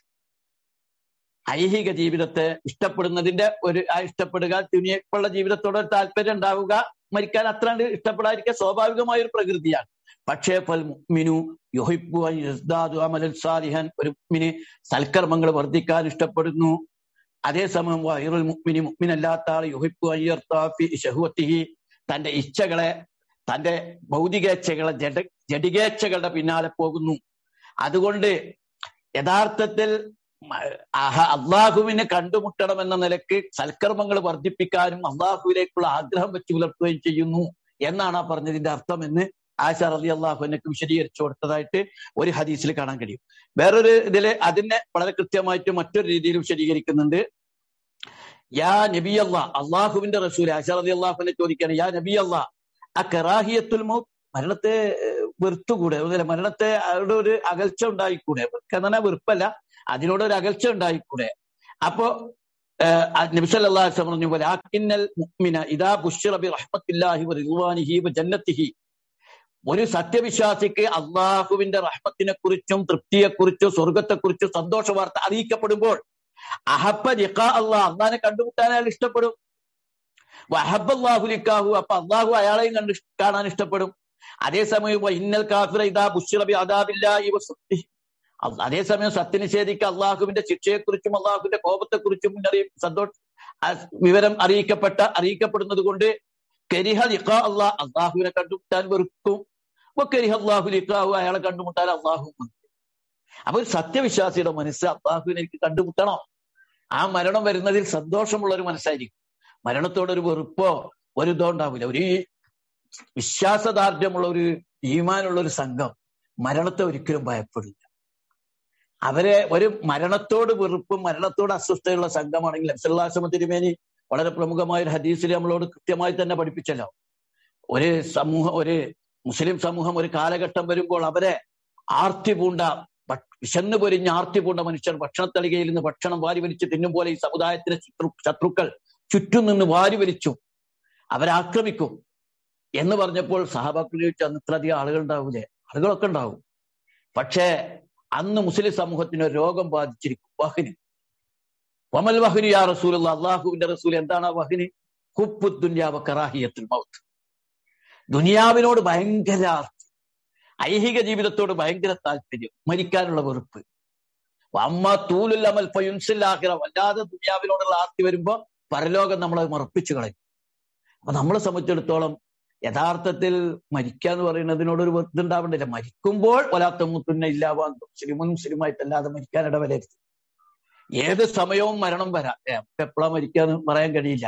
ഐഹിക ജീവിതത്തെ ഇഷ്ടപ്പെടുന്നതിന്റെ ഒരു ആ ഇഷ്ടപ്പെടുക തുനിയപ്പുള്ള ജീവിതത്തോട് ഒരു താല്പര്യം ഉണ്ടാവുക മരിക്കാൻ അത്ര ഇഷ്ടപ്പെടാതിരിക്കുക സ്വാഭാവികമായ ഒരു പ്രകൃതിയാണ് പക്ഷേ പൽ മുഅ്മിനു യുഹിബ്ബു അൻ യസ്ദാദു അമലൻ സാലിഹൻ ഒരു മുഅ്മിന് സൽക്കർമ്മങ്ങൾ വർദ്ധിക്കാൻ ഇഷ്ടപ്പെടുന്നു അതേസമയം വൈറുൽ മുഅ്മിനി മുഅ്മിനല്ലാത്ത ആൾ യുഹിബ്ബു അൻ യർതാ ഫി ശഹവത്തിഹി തന്റെ ഇച്ഛകളെ തന്റെ ഭൗതികേച്ഛകളെ ജഡ ജഡികേച്ഛകളുടെ പിന്നാലെ പോകുന്നു അതുകൊണ്ട് യഥാർത്ഥത്തിൽ അള്ളാഹുവിനെ കണ്ടുമുട്ടണം എന്ന നിലക്ക് സൽക്കർമ്മങ്ങൾ വർദ്ധിപ്പിക്കാനും അള്ളാഹുവിലേക്കുള്ള ആഗ്രഹം വെച്ച് പുലർത്തുകയും ചെയ്യുന്നു എന്നാണ് ആ പറഞ്ഞതിന്റെ അർത്ഥം എന്ന് ആശ റലി അള്ളാഹുവിനൊക്കെ വിശദീകരിച്ചു കൊടുത്തതായിട്ട് ഒരു ഹദീസിൽ കാണാൻ കഴിയും വേറൊരു ഇതില് അതിനെ വളരെ കൃത്യമായിട്ട് മറ്റൊരു രീതിയിൽ വിശദീകരിക്കുന്നുണ്ട് യാ നബി അള്ളാ അള്ളാഹുവിന്റെ റസൂൽ ആശ റലി അള്ളാഹുവിനെ ചോദിക്കുകയാണ് യാ നബി അള്ളാ ആ കറാഹിയത്തുൽ മൗത്ത് മരണത്തെ വെറുത്തുകൂടെ മരണത്തെ അവിടെ ഒരു അകൽച്ച ഉണ്ടായിക്കൂടെ എന്നാൽ വെറുപ്പല്ല അതിനോട് ഒരു അകൽച്ച ഉണ്ടായിക്കൂടെ അപ്പോ നബിസല്ലാസ് പറഞ്ഞു പോലെ ആക്കിന്നൽ മുഅ്മിന ഇദാ ബുശ്ശിറ ബി റഹ്മത്തില്ലാഹി വ റിദ്വാനിഹി വ ജന്നത്തിഹി ഒരു സത്യവിശ്വാസിക്ക് അള്ളാഹുവിന്റെ റഹ്മത്തിനെ കുറിച്ചും തൃപ്തിയെക്കുറിച്ചും സ്വർഗത്തെക്കുറിച്ചും സന്തോഷ വാർത്ത അറിയിക്കപ്പെടുമ്പോൾ അഹബ ലിഖാ അള്ളാഹ് അള്ളാഹിനെ കണ്ടുമുട്ടാൻ അയാൾ ഇഷ്ടപ്പെടും വഹബ് അള്ളാഹു ലിക്കാഹു അപ്പൊ അള്ളാഹു അയാളെയും കണ്ട് ഇഷ്- കാണാൻ ഇഷ്ടപ്പെടും അതേസമയം വ ഇന്നൽ കാഫിറ ഇദാ ബുശ്ശിറ ബി അദാബില്ലാഹി വസുബ്ഹിഹി. അല്ല- അതേസമയം സത്യനിഷേധിക്ക് അള്ളാഹുവിന്റെ ശിക്ഷയെക്കുറിച്ചും അള്ളാഹുവിന്റെ കോപത്തെക്കുറിച്ചും മുന്നറിയിപ്പ് സന്തോഷ ആ വിവരം അറിയിക്കപ്പെട്ട അറിയിക്കപ്പെടുന്നത് കൊണ്ട് കരിഹ ലിഖാ അള്ളാഹ് അള്ളാഹുവിനെ കണ്ടുമുട്ടാൻ വെറുക്കും വ കരിഹ അള്ളാഹു ലിഖാഹു അയാളെ കണ്ടുമുട്ടാൻ അള്ളാഹു വെറുക്കും. അപ്പൊ ഒരു സത്യവിശ്വാസിയുടെ മനസ്സ് അള്ളാഹുവിനെ എനിക്ക് കണ്ടുമുട്ടണം ആ മരണം വരുന്നതിൽ സന്തോഷമുള്ള ഒരു മനസ്സായിരിക്കും മരണത്തോട് ഒരു വെറുപ്പോ ഒരു ഇതോ ഉണ്ടാവില്ല ഒരു വിശ്വാസദാർഢ്യമുള്ള ഒരു ഈമാനുള്ള ഒരു സംഘം മരണത്തെ ഒരിക്കലും ഭയപ്പെടില്ല അവരെ ഒരു മരണത്തോട് വെറുപ്പും മരണത്തോട് അസ്വസ്ഥതയുള്ള സംഘമാണെങ്കിൽ അബ്സല്ലാസമ തിരുമേനി വളരെ പ്രമുഖമായ ഒരു ഹദീസിൽ നമ്മളോട് കൃത്യമായി തന്നെ പഠിപ്പിച്ചല്ലോ ഒരു സമൂഹം ഒരു മുസ്ലിം സമൂഹം ഒരു കാലഘട്ടം വരുമ്പോൾ അവരെ ആർത്തി പൂണ്ട ഭ- വിശന്നു പൊരിഞ്ഞ ആർത്തി പൂണ്ട മനുഷ്യർ ഭക്ഷണത്തളികയിൽ നിന്ന് ഭക്ഷണം വാരി വലിച്ച് തിന്നും പോലെ ഈ സമുദായത്തിലെ ശത്രു ശത്രുക്കൾ ചുറ്റും നിന്ന് വാരി വലിച്ചു അവരാക്രമിക്കും എന്ന് പറഞ്ഞപ്പോൾ സഹാബാക്കൾ ചോദിച്ചു അന്ന് ഇത്രയധികം ആളുകൾ ഉണ്ടാവൂലേ ആളുകളൊക്കെ ഉണ്ടാവും പക്ഷേ അന്ന് മുസ്ലിം സമൂഹത്തിന് ഒരു രോഗം ബാധിച്ചിരിക്കും വഹിന് വമൽ വഹിന് യാ റസൂൽ അള്ളാഹുവിന്റെ റസൂൽ എന്താണ് ആ വഹിന് ഹുപ്പു ദുന്യാവ കറാഹിയത്തുൽ മൗത്ത് ദുനിയാവിനോട് ഭയങ്കര ആർത്തി ഐഹിക ജീവിതത്തോട് ഭയങ്കര താല്പര്യം മരിക്കാനുള്ള വെറുപ്പ് അമ്മ തൂലുൽ അമൽ ഫയുൻസില്ലാഹിറ വല്ലാതെ ദുനിയാവിനോടുള്ള ആർത്തി വരുമ്പോ പരലോകം നമ്മളെ മറപ്പിച്ചു കളയും അപ്പൊ നമ്മളെ സംബന്ധിച്ചിടത്തോളം യഥാർത്ഥത്തിൽ മരിക്കുക എന്ന് പറയുന്നതിനോട് ഒരു ഇതുണ്ടാവേണ്ടില്ല മരിക്കുമ്പോൾ വലാത്ത മുത്തുന്ന ഇല്ലാവാൻ മുസ്ലിമും മുസ്ലിമായിട്ടല്ലാതെ മരിക്കാൻ ഇടവരരുത് ഏത് സമയവും മരണം വരാം ഏ, നമുക്ക് എപ്പോഴാ മരിക്കാന്ന് പറയാൻ കഴിയില്ല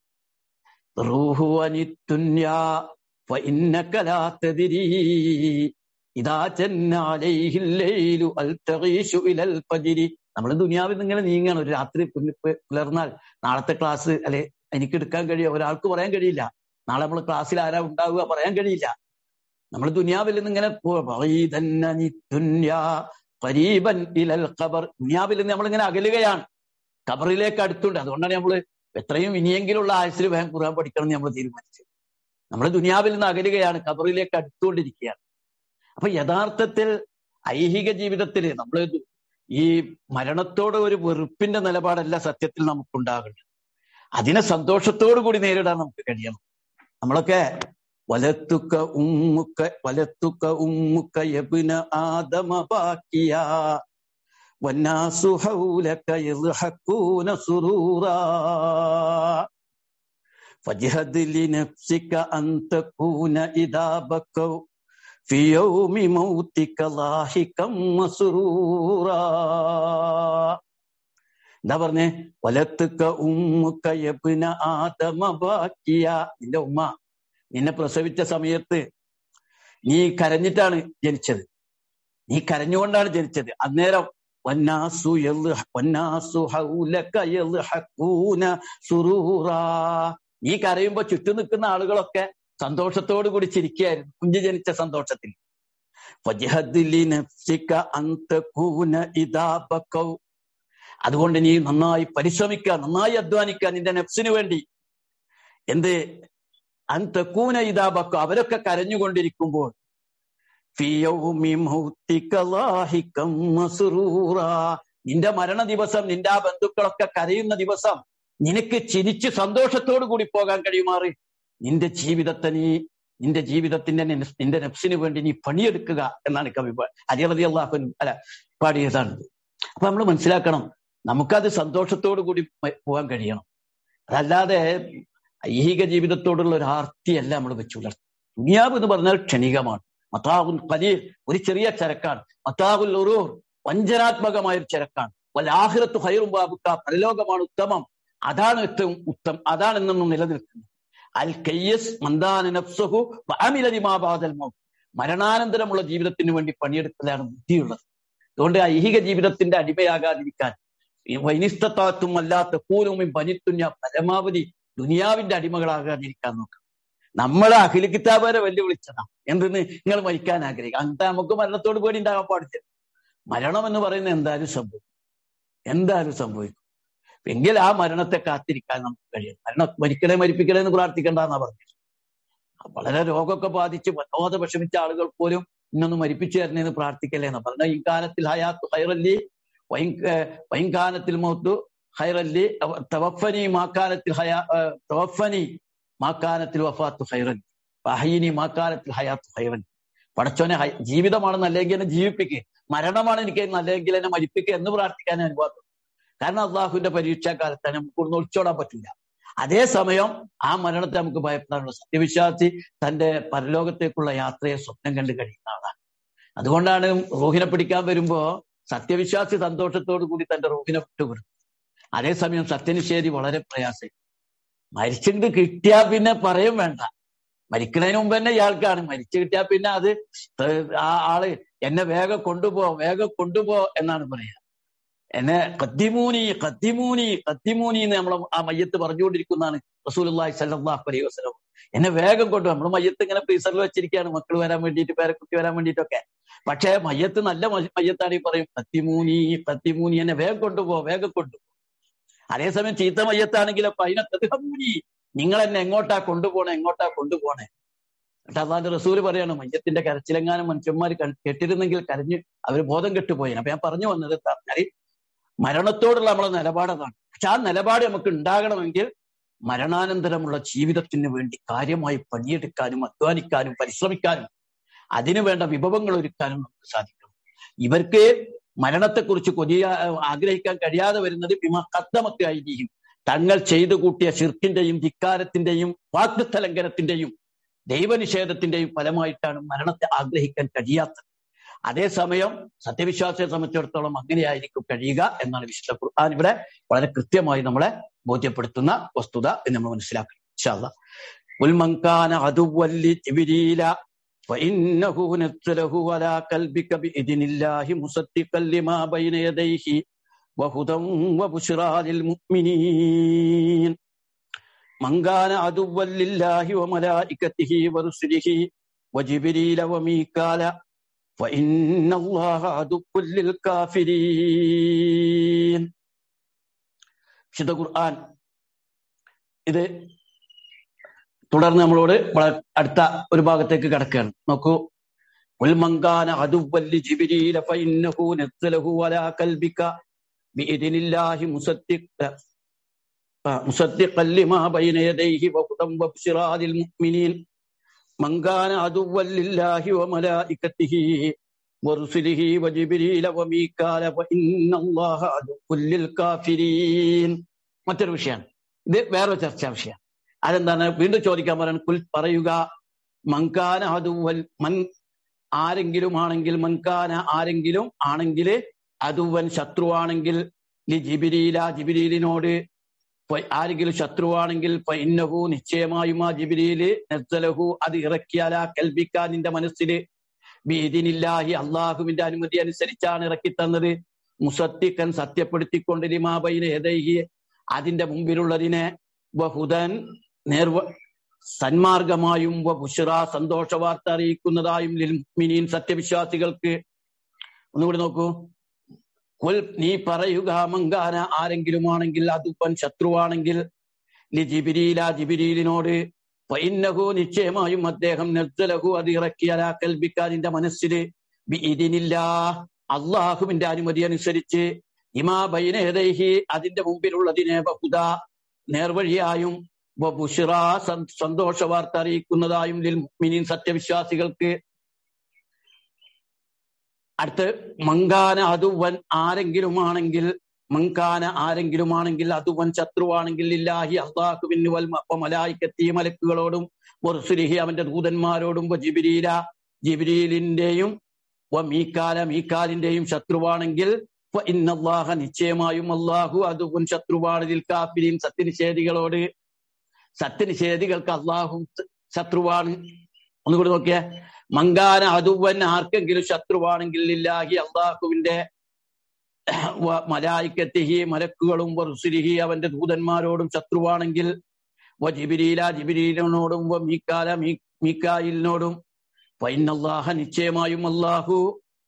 റൂഹു അനിത്തുന്യാ فإنك لا تدري إذا جن عليه الليل هل تعيش إلى الفجر നമ്മൾ ദുനിയാവിൽ നിന്ന് ഇങ്ങനെ നീങ്ങാണ് ഒരു രാത്രി പുല- പു- പുലർന്നാൽ നാളത്തെ ക്ലാസ് അല്ലെ എനിക്ക് എടുക്കാൻ കഴിയുക ഒരാൾക്ക് പറയാൻ കഴിയില്ല നാളെ നമ്മൾ ക്ലാസ്സിൽ ആരാ ഉണ്ടാവുക പറയാൻ കഴിയില്ല നമ്മൾ ദുനിയാവിൽ നിന്ന് ഇങ്ങനെ പോ- വഈദന്നനി ദുന്യാ ഖരീബൻ ഇലൽ ഖബർ ദുനിയാവിൽ നിന്ന് നമ്മളിങ്ങനെ അകലുകയാണ് ഖബറിലേക്ക് അടുത്തുണ്ട് അതുകൊണ്ടാണ് നമ്മൾ എത്രയും ഇനിയെങ്കിലുള്ള ആയുസിൽ വേഗം ഖുർആൻ പഠിക്കണം എന്ന് നമ്മൾ തീരുമാനിച്ചത് നമ്മൾ ദുനിയാവിൽ നിന്ന് അകലുകയാണ് ഖബറിലേക്ക് അടുത്തുകൊണ്ടിരിക്കുകയാണ് അപ്പൊ യഥാർത്ഥത്തിൽ ഐഹിക ജീവിതത്തിൽ നമ്മൾ ഈ മരണത്തോട് ഒരു വെറുപ്പിന്റെ നിലപാടല്ല സത്യത്തിൽ നമുക്കുണ്ടാകേണ്ടത് അതിനെ സന്തോഷത്തോടു കൂടി നേരിടാൻ നമുക്ക് കഴിയണം നമ്മളൊക്കെ വലത്തുക്ക ഉമ്മുക്ക വലത്തുക്ക ഉമ്മുക്ക യബ്ന ആദമ ബാക്കിയ വന്നാസു ഹൗലക യദ്ഹഖൂന സുറൂറാ فاجهد لنفسك أن تكون إذا بكوا في يوم موتك لاحقا مسرورا എന്താ പറഞ്ഞേ വലത്തുക്ക ഉമ്മുക്ക യബ്ന ആദമ ബാക്കിയ നിന്റെ ഉമ്മ നിന്നെ പ്രസവിച്ച സമയത്ത് നീ കരഞ്ഞിട്ടാണ് ജനിച്ചത് നീ കരഞ്ഞുകൊണ്ടാണ് ജനിച്ചത് അന്നേരം വന്നാസു യൽഹ- വന്നാസു ഹൗലക യൽഹഖൂന സുറൂറാ നീ കരയുമ്പോ ചുറ്റും നിൽക്കുന്ന ആളുകളൊക്കെ സന്തോഷത്തോടു കൂടി ചിരിക്കുകയായിരുന്നു കുഞ്ഞു ജനിച്ച സന്തോഷത്തിൽ ഫജ്ഹദ് ലിനഫ്സിക അൻ തകൂന ഇദാ ബക്കൗ. അതുകൊണ്ട് നീ നന്നായി പരിശ്രമിക്കുക നന്നായി അധ്വാനിക്കുക നിന്റെ നഫ്സിന് വേണ്ടി എന്ത് അന്തക്കൂന ഇതാബക്കോ അവരൊക്കെ കരഞ്ഞുകൊണ്ടിരിക്കുമ്പോൾ ഫി യൗമി മൗതിക ലാഹികം മസ്റൂറാ. നിന്റെ മരണ ദിവസം നിന്റെ ആ ബന്ധുക്കളൊക്കെ കരയുന്ന ദിവസം നിനക്ക് ചിരിച്ച് സന്തോഷത്തോടു കൂടി പോകാൻ കഴിയുമാറ് നിന്റെ ജീവിതത്തെ നീ നിന്റെ ജീവിതത്തിന്റെ നെ- നിന്റെ നഫ്സിന് വേണ്ടി നീ പണിയെടുക്കുക എന്നാണ് കവി അരിയറതി അള്ളാഹുൻ അല്ല പാടിയതാണ് അപ്പൊ നമ്മൾ മനസ്സിലാക്കണം നമുക്കത് സന്തോഷത്തോടു കൂടി മ- പോകാൻ കഴിയണം അതല്ലാതെ ഐഹിക ജീവിതത്തോടുള്ള ഒരു ആർത്തിയല്ല നമ്മൾ വെച്ചു പുലർത്തുന്നത് ദുനിയാവ് എന്ന് പറഞ്ഞാൽ ക്ഷണികമാണ് മത്താഹുൽ ഖലീൽ ഒരു ചെറിയ ചരക്കാണ് മത്താഹുൽ ഉറൂർ വഞ്ചനാത്മകമായ ഒരു ചരക്കാണ് വലാഹിറത്തു ഹൈറും ബാബുക്ക പരലോകമാണ് ഉത്തമം അതാണ് ഏറ്റവും ഉത്തം അതാണ് എന്നും നിലനിൽക്കുന്നത് അൽ കയ്യസ് മന്ദാന നഫ്സഹു വഅമില ലിമാ ബഅദൽ മൗത്ത് മരണാനന്തരമുള്ള ജീവിതത്തിന് വേണ്ടി പണിയെടുക്കലാണ് ബുദ്ധിയുള്ളത് അതുകൊണ്ട് ഐഹിക ജീവിതത്തിന്റെ അടിമയാകാതിരിക്കാൻ ഈ വൈനിസ്തത്വത്തും അല്ലാത്ത പൂരവും പനിത്തുഞ്ഞ പരമാവധി ദുനിയാവിന്റെ അടിമകളാകാതിരിക്കാൻ നോക്കാം നമ്മളെ അഖില കിതാബരെ വെല്ലുവിളിച്ചതാ എന്തെന്ന് നിങ്ങൾ മരിക്കാൻ ആഗ്രഹിക്കുക അങ്ങനത്തെ നമുക്ക് മരണത്തോട് പേടി ഉണ്ടാകാൻ പാടില്ല മരണം എന്ന് പറയുന്നത് എന്തായാലും സംഭവിക്കും എന്തായാലും സംഭവിക്കും എങ്കിൽ ആ മരണത്തെ കാത്തിരിക്കാൻ നമുക്ക് കഴിയും മരണം മരിക്കണേ മരിപ്പിക്കണേ എന്ന് പ്രാർത്ഥിക്കേണ്ടെന്നാ പറഞ്ഞത് വളരെ രോഗമൊക്കെ ബാധിച്ച് വല്ലാതെ വിഷമിച്ച ആളുകൾ പോലും ഇന്നൊന്ന് മരിപ്പിച്ചു തരണേന്ന് പ്രാർത്ഥിക്കല്ലേ എന്ന് പറഞ്ഞ ഈ കാലത്തിൽ ഹയാത്ത് ഹൈറല്ലി വൈകാനത്തിൽ മൗത്തു ഹൈറല്ലി തവഫനി മാക്കാനത്തിൽ ഹയാ തവഫനി മാക്കാനത്തിൽ വഫാത്തു ഹൈറല്ലി അഹീനി മാക്കാനത്തിൽ ഹയാത്ത് ഹൈറല്ലി പടച്ചോനെ ജീവിതമാണെന്ന് അല്ലെങ്കിൽ എന്നെ ജീവിപ്പിക്കുക മരണമാണ് എനിക്ക് നല്ലെങ്കിൽ എന്നെ മരിപ്പിക്കുക എന്ന് പ്രാർത്ഥിക്കാൻ അനുവാദം കാരണം അള്ളാഹുവിന്റെ പരീക്ഷാ കാലത്ത് നമുക്ക് ഒന്ന് ഒളിച്ചോടാൻ പറ്റില്ല അതേസമയം ആ മരണത്തെ നമുക്ക് ഭയപ്പെടാനുള്ള സത്യവിശ്വാസി തന്റെ പരലോകത്തേക്കുള്ള യാത്രയെ സ്വപ്നം കണ്ട് കഴിയുന്ന ആളാണ് അതുകൊണ്ടാണ് റോഹിനെ പിടിക്കാൻ വരുമ്പോ സത്യവിശ്വാസി സന്തോഷത്തോടു കൂടി തന്റെ റോഹിനെ വിട്ടുവിടും അതേസമയം സത്യനിഷേധി വളരെ പ്രയാസം മരിച്ചിട്ട് കിട്ടിയാ പിന്നെ പറയും വേണ്ട മരിക്കുന്നതിന് മുമ്പ് തന്നെ ഇയാൾക്കാണ് മരിച്ചു കിട്ടിയാ പിന്നെ അത് ആ ആള് എന്നെ വേഗം കൊണ്ടുപോ വേഗം കൊണ്ടുപോ എന്നാണ് പറയുക എന്നെ കത്തിമൂനി കത്തിമൂനി കത്തിമൂനി എന്ന് നമ്മൾ ആ മയ്യത്ത് പറഞ്ഞുകൊണ്ടിരിക്കുന്നതാണ് റസൂലി സല്ലാഹ് അലൈഹി വസ്ലം എന്നെ വേഗം കൊണ്ടു നമ്മൾ മയ്യത്ത് ഇങ്ങനെ ഫ്രീസറിൽ വെച്ചിരിക്കുകയാണ് മക്കൾ വരാൻ വേണ്ടിയിട്ട് പേരക്കുട്ടി വരാൻ വേണ്ടിയിട്ടൊക്കെ പക്ഷേ മയ്യത്ത് നല്ല മയ്യത്താണ് ഈ പറയും കത്തിമൂനി കത്തിമൂനി എന്നെ വേഗം കൊണ്ടുപോ വേഗം കൊണ്ടുപോ അതേസമയം ചീത്ത മയ്യത്താണെങ്കിലോ പൈനത്തൂനി നിങ്ങൾ എന്നെ എങ്ങോട്ടാ കൊണ്ടുപോണേ എങ്ങോട്ടാ കൊണ്ടുപോണേ എന്നിട്ട് അള്ളാന്റെ റസൂല് പറയാണ് മയ്യത്തിന്റെ കരച്ചിലെങ്ങാനും മനുഷ്യന്മാർ കെട്ടിരുന്നെങ്കിൽ കരഞ്ഞ് അവർ ബോധം കെട്ടുപോയി അപ്പൊ ഞാൻ പറഞ്ഞു വന്നത് എന്താ പറഞ്ഞാൽ മരണത്തോടുള്ള നമ്മളെ നിലപാടതാണ് പക്ഷെ ആ നിലപാട് നമുക്ക് ഉണ്ടാകണമെങ്കിൽ മരണാനന്തരമുള്ള ജീവിതത്തിന് വേണ്ടി കാര്യമായി പണിയെടുക്കാനും അധ്വാനിക്കാനും പരിശ്രമിക്കാനും അതിനു വേണ്ട വിഭവങ്ങൾ ഒരുക്കാനും നമുക്ക് സാധിക്കണം ഇവർക്ക് മരണത്തെക്കുറിച്ച് കൊതിയ ആഗ്രഹിക്കാൻ കഴിയാതെ വരുന്നത് വിമക്കത്തമൊക്കെ ആയിരിക്കും തങ്ങൾ ചെയ്തു കൂട്ടിയ ഷിർക്കിന്റെയും ധിക്കാരത്തിന്റെയും വാഗ്ദത്ത ലംഘനത്തിന്റെയും ദൈവനിഷേധത്തിന്റെയും ഫലമായിട്ടാണ് മരണത്തെ ആഗ്രഹിക്കാൻ കഴിയാത്തത് അതേസമയം സത്യവിശ്വാസിയെ സംബന്ധിച്ചിടത്തോളം അങ്ങനെയായിരിക്കും കഴിയുക എന്നാണ് വിശുദ്ധ ഖുർആൻ ഇവിടെ വളരെ കൃത്യമായി നമ്മളെ ബോധ്യപ്പെടുത്തുന്ന വസ്തുത എന്ന് നമ്മൾ മനസ്സിലാക്കണം ഇൻഷാല്ല ഉൽമങ്കാന അതുവല്ലി ജിബിരീല فإنه نزله على قلبك بإذن الله مصدقا لما بين يديه وهدى وبشرى للمؤمنين من كان عدوا لله وملائكته ورسله وجبريل وميكال فإن الله عدو للكافرين വിശുദ്ധ ഖുർആൻ ഇത് തുടർന്ന് നമ്മളോട് അടുത്ത ഒരു ഭാഗത്തേക്ക് കിടക്കുകയാണ് നോക്കൂ ഉൽമങ്കാന അതുവല്ലി ജിബിരീല ഫഇന്നഹു നസ്സലഹു അലാ കൽബിക ബിഇദ്നില്ലാഹി മുസദ്ദിഖ മുസദ്ദിഖൻ ലിമാ ബൈന യദൈഹി വഹുദൻ വബ്ശിറാ ലിൽമുഅ്മിനീൻ من كان عدوا لله وملائكته ورسله وجبريل وميكال وإن الله عدو للكافرين മറ്റൊരു വിഷയമാണ് ഇത് വേറൊരു ചർച്ചാ വിഷയം അതെന്താണ് വീണ്ടും ചോദിക്കാൻ പറയാൻ കുൽ പറയുക മങ്കാന അതുവൽ മൻ ആരെങ്കിലും ആണെങ്കിൽ മൻകാന ആരെങ്കിലും ആണെങ്കിൽ അതുവൻ ശത്രുവാണെങ്കിൽ ലി ജിബിരീല ജിബിരീലിനോട് ആരെങ്കിലും ശത്രുവാണെങ്കിൽ ഇന്നഹു നിശ്ചയമായും ആ ജിബിരിയില് നെസ്സലഹു അത് ഇറക്കിയാലാ കൽബിക്കാൻ നിന്റെ മനസ്സില് ബീദിനില്ലാഹി അള്ളാഹുവിന്റെ അനുമതി അനുസരിച്ചാണ് ഇറക്കി തന്നത് മുസത്തിക്കൻ സത്യപ്പെടുത്തിക്കൊണ്ട് ലിമാബൈന ഏതൈഹി അതിന്റെ മുമ്പിലുള്ളതിനെ ബഹുദൻ നേർവ സന്മാർഗമായും ബുഷറ സന്തോഷ വാർത്ത അറിയിക്കുന്നതായും ലിൽമിനീൻ സത്യവിശ്വാസികൾക്ക് ഒന്നുകൂടി നോക്കൂ കുൽ നീ പറയുക മങ്കാന ആരെങ്കിലുമാണെങ്കിൽ അതുപ്പൻ ശത്രുവാണെങ്കിൽ ലി ജിബിരീല ജിബിരീലിനോട് പൈന്നഹു നിശ്ചയമായും അദ്ദേഹം നെസ്സലഹു അത് ഇറക്കിയാലാ കൽബിക്കാതിന്റെ മനസ്സില് ഇതിനില്ല അള്ളാഹുവിന്റെ അനുമതി അനുസരിച്ച് ഇമാ ബൈനേദൈഹി അതിന്റെ മുമ്പിലുള്ളതിനെ ബഹുദ നേർവഴിയായും ബുഷിറ സന്തോഷ വാർത്ത അറിയിക്കുന്നതായും ലിൽ മിനിൻ സത്യവിശ്വാസികൾക്ക് അടുത്ത് മങ്കാന അതുവൻ ആരെങ്കിലുമാണെങ്കിൽ മങ്കാന ആരെങ്കിലുമാണെങ്കിൽ അതുവൻ ശത്രുവാണെങ്കിൽ ഇല്ലാഹി അള്ളാഹുവിന് വൽ മലായിക്കത്തി മലക്കുകളോടും വറുസുലിഹി അവന്റെ ദൂതന്മാരോടും ജിബിരീല ജിബിരീലിന്റെയും മീക്കാല മീക്കാലിന്റെയും ശത്രുവാണെങ്കിൽ ഇന്നല്ലാഹ നിശ്ചയമായും അള്ളാഹു അതുവൻ ശത്രുവാണ് കാഫിരീൻ സത്യനിഷേധികളോട് സത്യനിഷേധികൾക്ക് അള്ളാഹു ശത്രുവാണ് ഒന്നുകൂടി നോക്കിയേ മങ്കാന അതുവൻ ആർക്കെങ്കിലും ശത്രുവാണെങ്കിൽ ഇല്ലാഹി അള്ളാഹുവിന്റെ മലായിക്കത്തിഹി മലക്കുകളും റുസുലിഹി അവന്റെ ദൂതന്മാരോടും ശത്രുവാണെങ്കിൽ വ ജിബിരീല ജിബിരീലിനോടും വ മീക്കാല മീക്കായിലിനോടും ഫൈനല്ലാഹ നിശ്ചയമായും അള്ളാഹു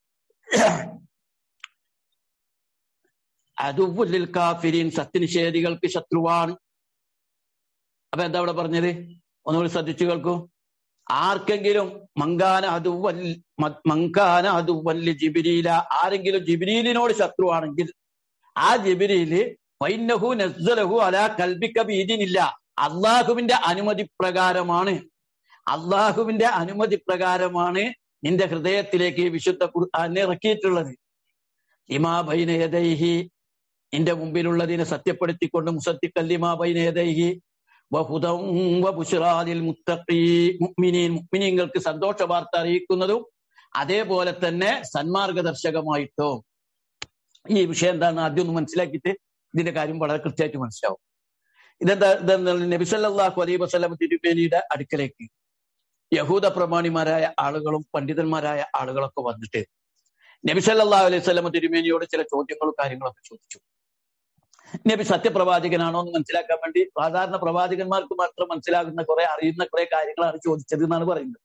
അതുല്ലിൽ കാഫിരീൻ സത്യനിഷേധികൾക്ക് ശത്രുവാണ് അപ്പൊ എന്താ ഇവിടെ പറഞ്ഞത് ഒന്നുകൂടി ശ്രദ്ധിച്ചു കേൾക്കൂ ആർക്കെങ്കിലും മങ്കാന അതുവൽ മ- മങ്കാന അതുവല്ല് ജിബിരിയില ആരെങ്കിലും ജിബിരിയിലിനോട് ശത്രുവാണെങ്കിൽ ആ ജിബിരിയില് വൈനഹു നസ്സലഹു അലാ കൽബിക്ക ബീദിനില്ല അള്ളാഹുവിന്റെ അനുമതി പ്രകാരമാണ് അള്ളാഹുവിന്റെ അനുമതി പ്രകാരമാണ് നിന്റെ ഹൃദയത്തിലേക്ക് ഈ വിശുദ്ധ ഖുർആനെ ഇറക്കിയിട്ടുള്ളത് ഇമാ ബൈനയദൈഹി നിന്റെ മുമ്പിലുള്ളതിനെ സത്യപ്പെടുത്തിക്കൊണ്ട് മുസത്തിക്കല്ലിമാ ബൈനയദൈഹി വഹുദം വബുശ്റാലിൽ മുത്തഖീ മുഅ്മിനീൻ മുഅ്മിനീങ്ങൾക്ക് സന്തോഷ വാർത്ത അറിയിക്കുന്നതും അതേപോലെ തന്നെ സന്മാർഗദർശകമായിട്ടോ ഈ വിഷയം എന്താണെന്ന് ആദ്യം ഒന്ന് മനസ്സിലാക്കിയിട്ട് ഇതിന്റെ കാര്യം വളരെ കൃത്യമായിട്ട് മനസ്സിലാവും ഇതെന്താ ഇതെന്താ നബിസല്ലാഹു അലൈ വസ്ലം തിരുമേനിയുടെ അടുക്കലേക്ക് യഹൂദ പ്രമാണിമാരായ ആളുകളും പണ്ഡിതന്മാരായ ആളുകളൊക്കെ വന്നിട്ട് നബി സല്ലല്ലാഹു അലൈഹി വസല്ലം തിരുമേനിയോട് ചില ചോദ്യങ്ങളും കാര്യങ്ങളൊക്കെ ചോദിച്ചു നബി സത്യപ്രവാചകനാണോ എന്ന് മനസ്സിലാക്കാൻ വേണ്ടി സാധാരണ പ്രവാചകന്മാർക്ക് മാത്രം മനസ്സിലാകുന്ന കുറെ അറിയുന്ന കുറെ കാര്യങ്ങളാണ് ചോദിച്ചത് എന്നാണ് പറയുന്നത്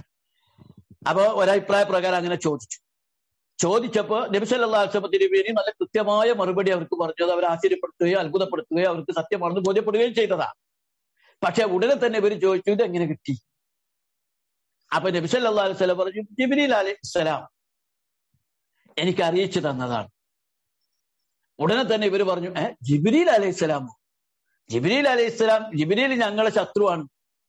അപ്പോ ഒരഭിപ്രായ പ്രകാരം അങ്ങനെ ചോദിച്ചു ചോദിച്ചപ്പോ നബി സല്ലല്ലാഹു അലൈഹി വസല്ലം തിരുമേനി നല്ല കൃത്യമായ മറുപടി അവർക്ക് പറഞ്ഞത് അവരെ ആശ്ചര്യപ്പെടുത്തുകയോ അത്ഭുതപ്പെടുത്തുകയോ അവർക്ക് സത്യമാണെന്ന് ബോധ്യപ്പെടുകയും ചെയ്തതാ പക്ഷെ ഉടനെ തന്നെ ഇവർ ചോദിച്ചു ഇത് എങ്ങനെ കിട്ടി അപ്പൊ നബി സല്ലല്ലാഹു അലൈഹി വസല്ലം പറഞ്ഞു ജിബ്രീൽ അലൈഹി സ്വലാം എനിക്ക് അറിയിച്ചു തന്നതാണ് ഉടനെ തന്നെ ഇവർ പറഞ്ഞു ഏ ജിബ്രീൽ അലൈഹി സ്വലാമോ ജിബ്രീൽ അലൈഹി സ്വലാം ജിബ്രീൽ ഞങ്ങളുടെ ശത്രുവാണ്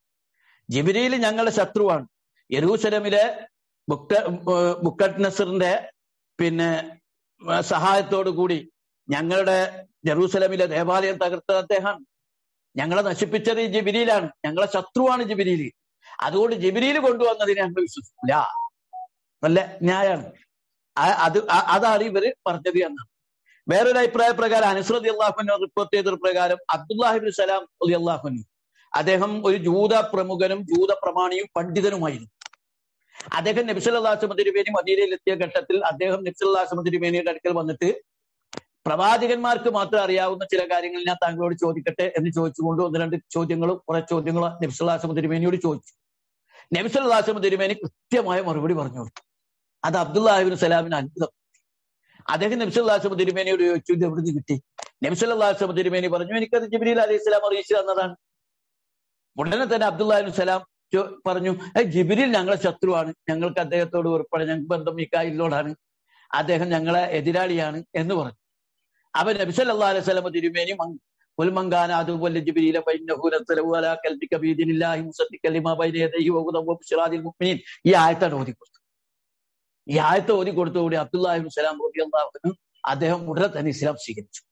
ജിബ്രീൽ ഞങ്ങളുടെ ശത്രുവാണ് യെരൂസലമിലെ ബുക്ക ബുക്കറ്റ് നസറിന്റെ പിന്നെ സഹായത്തോടു കൂടി ഞങ്ങളുടെ ജെറൂസലമിലെ ദേവാലയം തകർത്ത അദ്ദേഹമാണ് ഞങ്ങളെ നശിപ്പിച്ചത് ഈ ജിബിരിയിലാണ് ഞങ്ങളെ ശത്രുവാണ് ജിബിരിയിൽ അതുകൊണ്ട് ജിബിരിയിൽ കൊണ്ടുവന്നതിനെ ഞങ്ങൾ വിശ്വസിക്കില്ല നല്ല ന്യായാണ് ആ- അത് ആ- അതാണ് ഇവര് പറഞ്ഞത് എന്നാണ് വേറൊരു അഭിപ്രായ പ്രകാരം അനുസ്രതി അള്ളാഹുനു റിപ്പോർട്ട് ചെയ്ത പ്രകാരം അബ്ദുല്ലാഹിബിൻ സലാം അലി അള്ളാഹുനു അദ്ദേഹം ഒരു ജൂത പ്രമുഖനും ജൂത പ്രമാണിയും പണ്ഡിതനുമായിരുന്നു അദ്ദേഹം നബിസല്ലാസ്മ തിരുമേനി മദീനയിൽ എത്തിയ ഘട്ടത്തിൽ അദ്ദേഹം നബിസല്ലാസ്മ തിരുമേനിയുടെ അടുക്കൽ വന്നിട്ട് പ്രവാചകന്മാർക്ക് മാത്രം അറിയാവുന്ന ചില കാര്യങ്ങൾ ഞാൻ താങ്കളോട് ചോദിക്കട്ടെ എന്ന് ചോദിച്ചുകൊണ്ട് ഒന്ന് രണ്ട് ചോദ്യങ്ങളും കുറെ ചോദ്യങ്ങളും നബിസല്ലാസ്മ തിരുമേനിയോട് ചോദിച്ചു നബിസല്ലാസ്മ തിരുമേനി കൃത്യമായ മറുപടി പറഞ്ഞു കൊടുത്തു അത് അബ്ദുല്ലാഹിബിൻ സലാമിന് അത്ഭുതം അദ്ദേഹം നബിസല്ലാസ്മ തിരുമേനിയോട് ചോദിച്ചു ഇത് എവിടുന്ന് കിട്ടി നബിസല്ലാസ്മ തിരുമേനി പറഞ്ഞു എനിക്കത് ജിബ്രീൽ അലൈഹി സ്വലാം അറിയിച്ചു തന്നതാണ് ഉടനെ തന്നെ അബ്ദുല്ലാഹിബിൻ സലാം ചോ- പറഞ്ഞു "ഏയ് ജിബിരിൽ ഞങ്ങളെ ശത്രുവാണ് ഞങ്ങൾക്ക് അദ്ദേഹത്തോട് ഉറപ്പാണ് ഞങ്ങൾക്ക് ബന്ധം മിക്കായിലോടാണ് അദ്ദേഹം ഞങ്ങളെ എതിരാളിയാണ് എന്ന് പറഞ്ഞു അപ്പൊ നബി സല്ലല്ലാഹു അലൈഹി വസല്ലം തിരുമേനി മങ്- ഉൽമങ്കാന അതുപോലെ ജിബ്രീല ബൈനഹു നസ്സലഹു അലാ ഖൽബിക ബിഇذനില്ലാഹി മുസദ്ദിഖൻ ലിമാ ബൈന യദൈഹി വഹുദൻ വബുശ്റാലിൽ മുഅ്മിനീൻ ഈ ആയത്താണ് ഓതി കൊടുത്തത് ഈ ആയത്ത് ഓതി കൊടുത്തോടെ അബ്ദുല്ലാഹി സലാം റളിയല്ലാഹു അൻഹു അദ്ദേഹം ഉടനെ തന്നെ ഇസ്ലാം സ്വീകരിച്ചു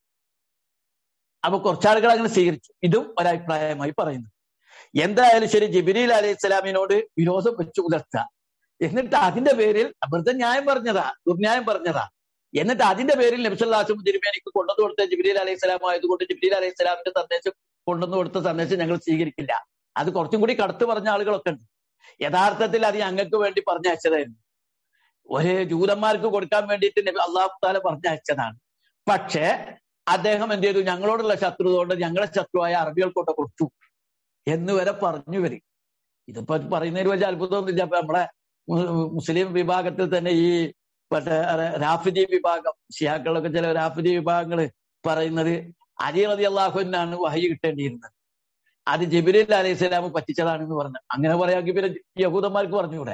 അപ്പൊ കുറച്ചാളുകൾ അങ്ങനെ സ്വീകരിച്ചു ഇതും ഒരഭിപ്രായമായി പറയുന്നു എന്തായാലും ശരി ജിബിരിൽ അലൈഹി സ്വലാമിനോട് വിരോധം വെച്ചു പുലർത്തുക എന്നിട്ട് അതിന്റെ പേരിൽ വെറുതെ ന്യായം പറഞ്ഞതാ ദുർന്യായം പറഞ്ഞതാ എന്നിട്ട് അതിന്റെ പേരിൽ നബിസല്ലാസും തിരുമേനിക്ക് കൊണ്ടുവന്നു കൊടുത്ത ജിബിരിൽ അലൈഹി സ്വലാം ആയതുകൊണ്ട് ജിബിരിൽ അലൈഹി സ്വലാമിന്റെ സന്ദേശം കൊണ്ടുവന്നു കൊടുത്ത സന്ദേശം ഞങ്ങൾ സ്വീകരിക്കില്ല അത് കുറച്ചും കൂടി കടത്തു പറഞ്ഞ ആളുകളൊക്കെ ഉണ്ട് യഥാർത്ഥത്തിൽ അത് ഞങ്ങൾക്ക് വേണ്ടി പറഞ്ഞയച്ചതായിരുന്നു ഒരു ജൂതന്മാർക്ക് കൊടുക്കാൻ വേണ്ടിയിട്ട് നബി അള്ളാഹു താല പറഞ്ഞയച്ചതാണ് പക്ഷേ അദ്ദേഹം എന്ത് ചെയ്തു ഞങ്ങളോടുള്ള ശത്രുത കൊണ്ട് ഞങ്ങളെ ശത്രുവായ അറബികൾക്കൊക്കെ കൊടുത്തു എന്ന് വരെ പറഞ്ഞു വരും ഇതിപ്പോ പറയുന്നതിൽ വലിയ അത്ഭുതമൊന്നുമില്ല ഇപ്പൊ നമ്മളെ മു- മുസ്ലിം വിഭാഗത്തിൽ തന്നെ ഈ മറ്റേ അര- റാഫിദി വിഭാഗം ഷിയാക്കളൊക്കെ ചില റാഫിദി വിഭാഗങ്ങൾ പറയുന്നത് അലി റതി അള്ളാഹുവിനാണ് വഹി കിട്ടേണ്ടിയിരുന്നത് അത് ജിബിരിൽ അലൈഹി സ്വലാം പറ്റിച്ചതാണെന്ന് പറഞ്ഞു അങ്ങനെ പറയാമെങ്കിൽ പിന്നെ യഹൂദന്മാർക്ക് പറഞ്ഞുകൂടെ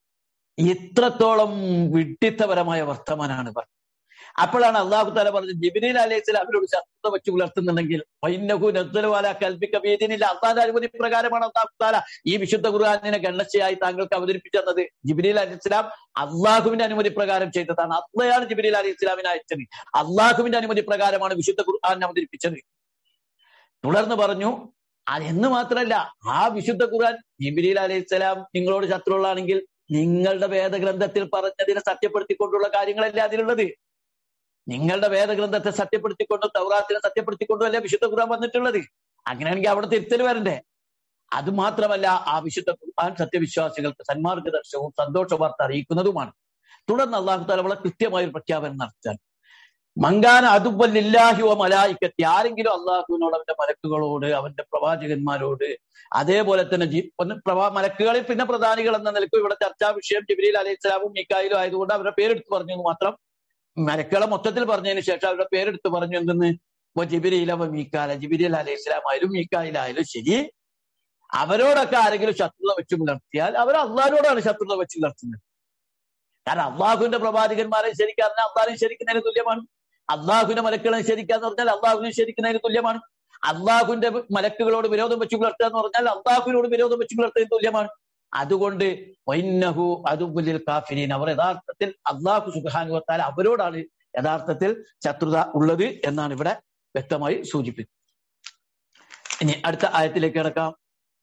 ഇത്രത്തോളം വിഡ്ഢിത്തപരമായ വർത്തമാനാണ് പറഞ്ഞത് അപ്പോഴാണ് അള്ളാഹു താല പറഞ്ഞത് ജിബിരിൽ അലൈഹി സ്വലാമിനോട് ശത്രുത വെച്ച് പുലർത്തുന്നുണ്ടെങ്കിൽ വൈന്നഹു നസ്സലുവാല കൽപ്പിക്ക ബീദിനില്ല അള്ളാന്റെ അനുമതി പ്രകാരമാണ് അള്ളാഹു താല ഈ വിശുദ്ധ ഖുർആാനിനെ ഗണ്ണശയായി താങ്കൾക്ക് അവതരിപ്പിച്ചു തന്നത് ജിബിരിൽ അലൈഹി സ്വലാം അള്ളാഹുവിന്റെ അനുമതി പ്രകാരം ചെയ്തതാണ് അള്ളയാണ് ജിബിരിൽ അലൈഹി സ്വലാമിനെ അയച്ചത് അള്ളാഹുവിന്റെ അനുമതി പ്രകാരമാണ് വിശുദ്ധ ഖുർആാനെ അവതരിപ്പിച്ചത് തുടർന്ന് പറഞ്ഞു അതെന്ന് മാത്രമല്ല ആ വിശുദ്ധ ഖുർആൻ ജിബിരിൽ അലൈഹി സ്വലാം നിങ്ങളോട് ശത്രുള്ളാണെങ്കിൽ നിങ്ങളുടെ വേദഗ്രന്ഥത്തിൽ പറഞ്ഞതിനെ സത്യപ്പെടുത്തിക്കൊണ്ടുള്ള കാര്യങ്ങളല്ലേ അതിലുള്ളത് നിങ്ങളുടെ വേദഗ്രന്ഥത്തെ സത്യപ്പെടുത്തിക്കൊണ്ടും തൗറാത്തിനെ സത്യപ്പെടുത്തിക്കൊണ്ടും അല്ലേ വിശുദ്ധ ഖുർആൻ വന്നിട്ടുള്ളത് അങ്ങനെയാണെങ്കിൽ അവിടെ തിരുത്തൽ വരണ്ടേ അത് മാത്രമല്ല ആ വിശുദ്ധ ഖുർആൻ സത്യവിശ്വാസികൾക്ക് സന്മാർഗദർശവും സന്തോഷ വാർത്ത അറിയിക്കുന്നതുമാണ് തുടർന്ന് അള്ളാഹു താല വളരെ കൃത്യമായ ഒരു പ്രഖ്യാപനം നടത്താൻ മങ്കാന അതുബല്ലാഹി വ മലായിക്കത്തി ആരെങ്കിലും അള്ളാഹുവിനോട് അവന്റെ മലക്കുകളോട് അവന്റെ പ്രവാചകന്മാരോട് അതേപോലെ തന്നെ ജി ഒന്ന് പ്രവാ മലക്കുകളിൽ പിന്നെ പ്രധാനികൾ എന്ന നിലയ്ക്ക് ഇവിടെ ചർച്ചാ വിഷയം ജിബിരിൽ അലൈഹി സ്വലാമും മീക്കായിലും ആയതുകൊണ്ട് അവരുടെ പേരെടുത്ത് പറഞ്ഞു എന്ന് മാത്രം മലക്കുകളെ മൊത്തത്തിൽ പറഞ്ഞതിന് ശേഷം അവരുടെ പേരെടുത്ത് പറഞ്ഞു എന്തെന്ന് ഇപ്പൊ ജിബിരിയില മീക്കാല ജിബിരിൽ അലൈഹി സ്വലാം ആയാലും മീക്കായിലായാലും ശരി അവരോടൊക്കെ ആരെങ്കിലും ശത്രുത വെച്ച് പുലർത്തിയാൽ അവർ അള്ളാഹിനോടാണ് ശത്രുത വെച്ച് പുലർത്തുന്നത് കാരണം അള്ളാഹുവിന്റെ പ്രവാചകന്മാരെ ശരിക്കാൻ പറഞ്ഞാൽ അള്ളാഹിനെ ശരിക്കുന്നതിന് തുല്യമാണ് അള്ളാഹുവിന്റെ മലക്കുകളെ ശരിക്കാന്ന് പറഞ്ഞാൽ അള്ളാഹുവിനെ ശരിക്കുന്നതിന് തുല്യമാണ് അള്ളാഹുവിന്റെ മലക്കുകളോട് വിരോധം വെച്ച് പുലർത്തുക എന്ന് പറഞ്ഞാൽ അള്ളാഹുവിനോട് വിരോധം വെച്ച് പുലർത്തുന്നതിന് തുല്യമാണ് അതുകൊണ്ട് വൈന്നഹു അതുബുലിൽ കാഫിരീൻ അവർ യഥാർത്ഥത്തിൽ അള്ളാഹു സുബാനുവത്താൽ അവരോടാണ് യഥാർത്ഥത്തിൽ ശത്രുത ഉള്ളത് എന്നാണ് ഇവിടെ വ്യക്തമായി സൂചിപ്പിക്കുന്നത് ഇനി അടുത്ത ആയത്തിലേക്ക് കിടക്കാം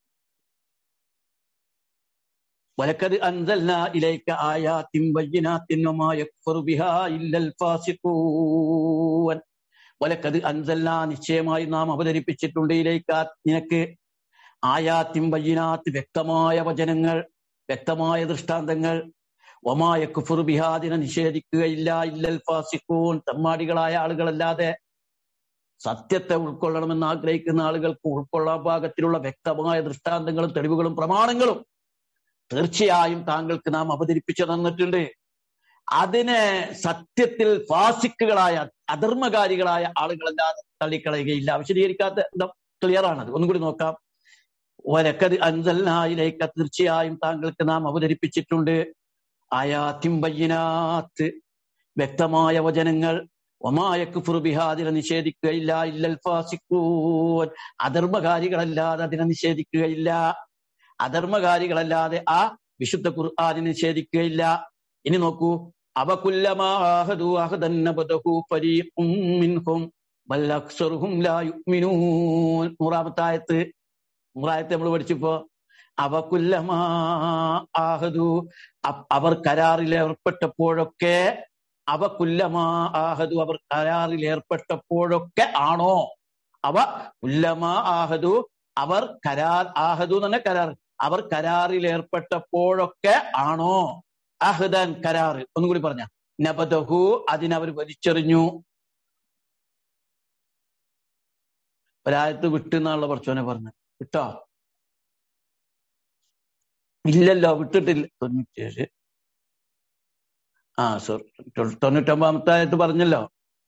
ولقد أنزلنا إليك آيات بينات وما يكفر بها إلا الفاسقون ولقد أنزلنا നിശ്ചയമായി നാം അവതരിപ്പിച്ചിട്ടുണ്ട് ഇലേക്ക് നിനക്ക് ആയാത്തിൻ ബയ്യനാത്ത് വ്യക്തമായ വചനങ്ങൾ വ്യക്തമായ ദൃഷ്ടാന്തങ്ങൾ ഒമായ കുഫുർ ബിഹാദിനെ നിഷേധിക്കുകയില്ല ഇല്ലൽ ഫാസിക്കൂൻ തമ്മാടികളായ ആളുകളല്ലാതെ സത്യത്തെ ഉൾക്കൊള്ളണമെന്ന് ആഗ്രഹിക്കുന്ന ആളുകൾക്ക് ഉൾക്കൊള്ളാൻ പാകത്തിലുള്ള വ്യക്തമായ ദൃഷ്ടാന്തങ്ങളും തെളിവുകളും പ്രമാണങ്ങളും തീർച്ചയായും താങ്കൾക്ക് നാം അവതരിപ്പിച്ചു തന്നിട്ടുണ്ട് അതിനെ സത്യത്തിൽ ഫാസിക്കുകളായ അധർമ്മകാരികളായ ആളുകളല്ലാതെ തള്ളിക്കളയുകയില്ല വിശദീകരിക്കാത്ത ക്ലിയർ ആണത് ഒന്നും കൂടി നോക്കാം ഒരക്കത് അൻസൽനായിലേക്ക് തീർച്ചയായും താങ്കൾക്ക് നാം അവതരിപ്പിച്ചിട്ടുണ്ട് ആയാത്തിം ബയ്യനാത്ത് വ്യക്തമായ വചനങ്ങൾ ഒമായക്ക് ഫുർബിഹാദിനെ നിഷേധിക്കുകയില്ല ഇല്ലൽ ഫാസിക്കൂൻ അധർമ്മകാരികളല്ലാതെ അതിനെ നിഷേധിക്കുകയില്ല അധർമ്മകാരികളല്ലാതെ ആ വിശുദ്ധ ഖുർആാനിനെ നിഷേധിക്കുകയില്ല ഇനി നോക്കൂ അവകുല്ലമാഹദു അഹദന്നബദഹു ഫരീഖും മിൻഹും ബൽ അക്സറുഹും ലാ യുഅ്മിനൂൻ നൂറാമത്തായത്ത് നൂറായത്ത് നമ്മൾ പഠിച്ചപ്പോ അവകുല്ലമാ ആഹദു അവർ കരാറിൽ ഏർപ്പെട്ടപ്പോഴൊക്കെ അവകുല്ലമാ ആഹദു അവർ കരാറിൽ ഏർപ്പെട്ടപ്പോഴൊക്കെ ആണോ അവ ഉല്ലമാ ആഹദു അവർ കരാർ ആഹദു തന്നെ കരാർ അവർ കരാറിൽ ഏർപ്പെട്ടപ്പോഴൊക്കെ ആണോ അഹദൻ കരാർ ഒന്നും കൂടി പറഞ്ഞ നബദഹു അതിനവർ വലിച്ചെറിഞ്ഞു ഒരായത്ത് വിട്ടെന്നുള്ള പറച്ചോനെ പറഞ്ഞു വിട്ടോ ഇല്ലല്ലോ വിട്ടിട്ടില്ല തൊണ്ണൂറ്റേഴ് ആ സോറി തൊണ്ണൂറ്റൊമ്പതാമത്തെ ആയത്ത് പറഞ്ഞല്ലോ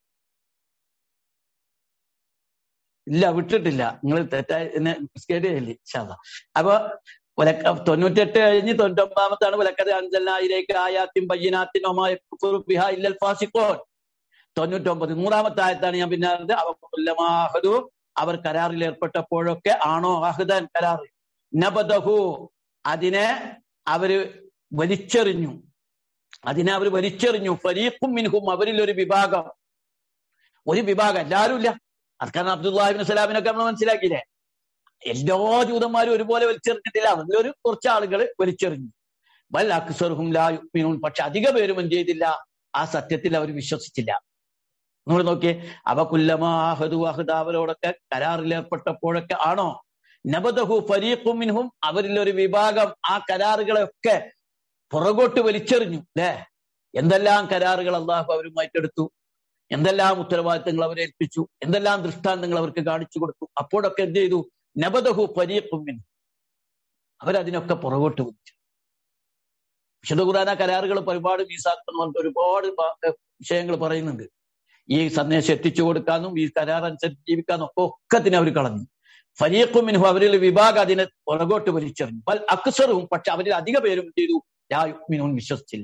ഇല്ല വിട്ടിട്ടില്ല നിങ്ങൾ തെറ്റായി എന്നെ മിസ്കേഡ് ചെയ്യില്ലേ ശാദ അപ്പൊ ഒലക്ക തൊണ്ണൂറ്റെട്ട് കഴിഞ്ഞ് തൊണ്ണൂറ്റൊമ്പതാമത്താണ് വിലക്കത് അഞ്ചലായിലേക്ക് ആയാത്തിൻ പയ്യനാത്തിനോമായ ഇല്ലൽ ഫാസിക്കോൻ തൊണ്ണൂറ്റൊമ്പത് നൂറാമത്തെ ആയത്താണ് ഞാൻ പിന്നെ അവമാഹദു അവർ കരാറിൽ ഏർപ്പെട്ടപ്പോഴൊക്കെ ആണോ അഹദൻ കരാർ നബദഹു അതിനെ അവര് വലിച്ചെറിഞ്ഞു അതിനെ അവർ വലിച്ചെറിഞ്ഞു ഫരീഖും മിൻഹും അവരിൽ ഒരു വിഭാഗം ഒരു വിഭാഗം എല്ലാവരും ഇല്ല അർക്കാൻ അബ്ദുല്ലാഹിബിൻ സലാമിനൊക്കെ നമ്മൾ മനസ്സിലാക്കിയില്ലേ എല്ലാ ജൂതന്മാരും ഒരുപോലെ വലിച്ചെറിഞ്ഞിട്ടില്ല അതിലൊരു കുറച്ച് ആളുകൾ വലിച്ചെറിഞ്ഞു വൽ അക്സർഹും ലാ യുക്മിനൂൻ പക്ഷെ അധിക പേരും എന്ത് ചെയ്തില്ല ആ സത്യത്തിൽ അവർ വിശ്വസിച്ചില്ല നമ്മൾ നോക്കിയേ അവ കുല്ലമാഹദു അഹദ അവരോടൊക്കെ കരാറിൽ ഏർപ്പെട്ടപ്പോഴൊക്കെ ആണോ നബദഹു ഫരീഖും മിൻഹും അവരിൽ ഒരു വിഭാഗം ആ കരാറുകളെയൊക്കെ പുറകോട്ട് വലിച്ചെറിഞ്ഞു അല്ലേ എന്തെല്ലാം കരാറുകൾ അള്ളാഹു അവരുമായിട്ടെടുത്തു എന്തെല്ലാം ഉത്തരവാദിത്തങ്ങൾ അവരെ ഏൽപ്പിച്ചു എന്തെല്ലാം ദൃഷ്ടാന്തങ്ങൾ അവർക്ക് കാണിച്ചു കൊടുത്തു അപ്പോഴൊക്കെ എന്ത് ചെയ്തു നബദഹു പരീഖുമിൻ അവരതിനൊക്കെ പുറകോട്ട് വലിച്ചു വിശുദ്ധ ഖുറാന കരാറുകൾ ഒരുപാട് മീസാക്കുന്ന ഒരുപാട് വിഷയങ്ങൾ പറയുന്നുണ്ട് ഈ സന്ദേശം എത്തിച്ചു കൊടുക്കാനും ഈ കരാർ അനുസരിച്ച് ജീവിക്കാനും ഒക്കെ ഒക്കത്തിന് അവർ കളഞ്ഞു ഫരീഖുമിൻഹു അവരിൽ വിഭാഗം അതിനെ പുറകോട്ട് വലിച്ചെറിഞ്ഞു പൽ അക്സറും പക്ഷെ അവരിൽ അധിക പേരും ചെയ്തു യായുമിനൂൻ വിശ്വസിച്ചില്ല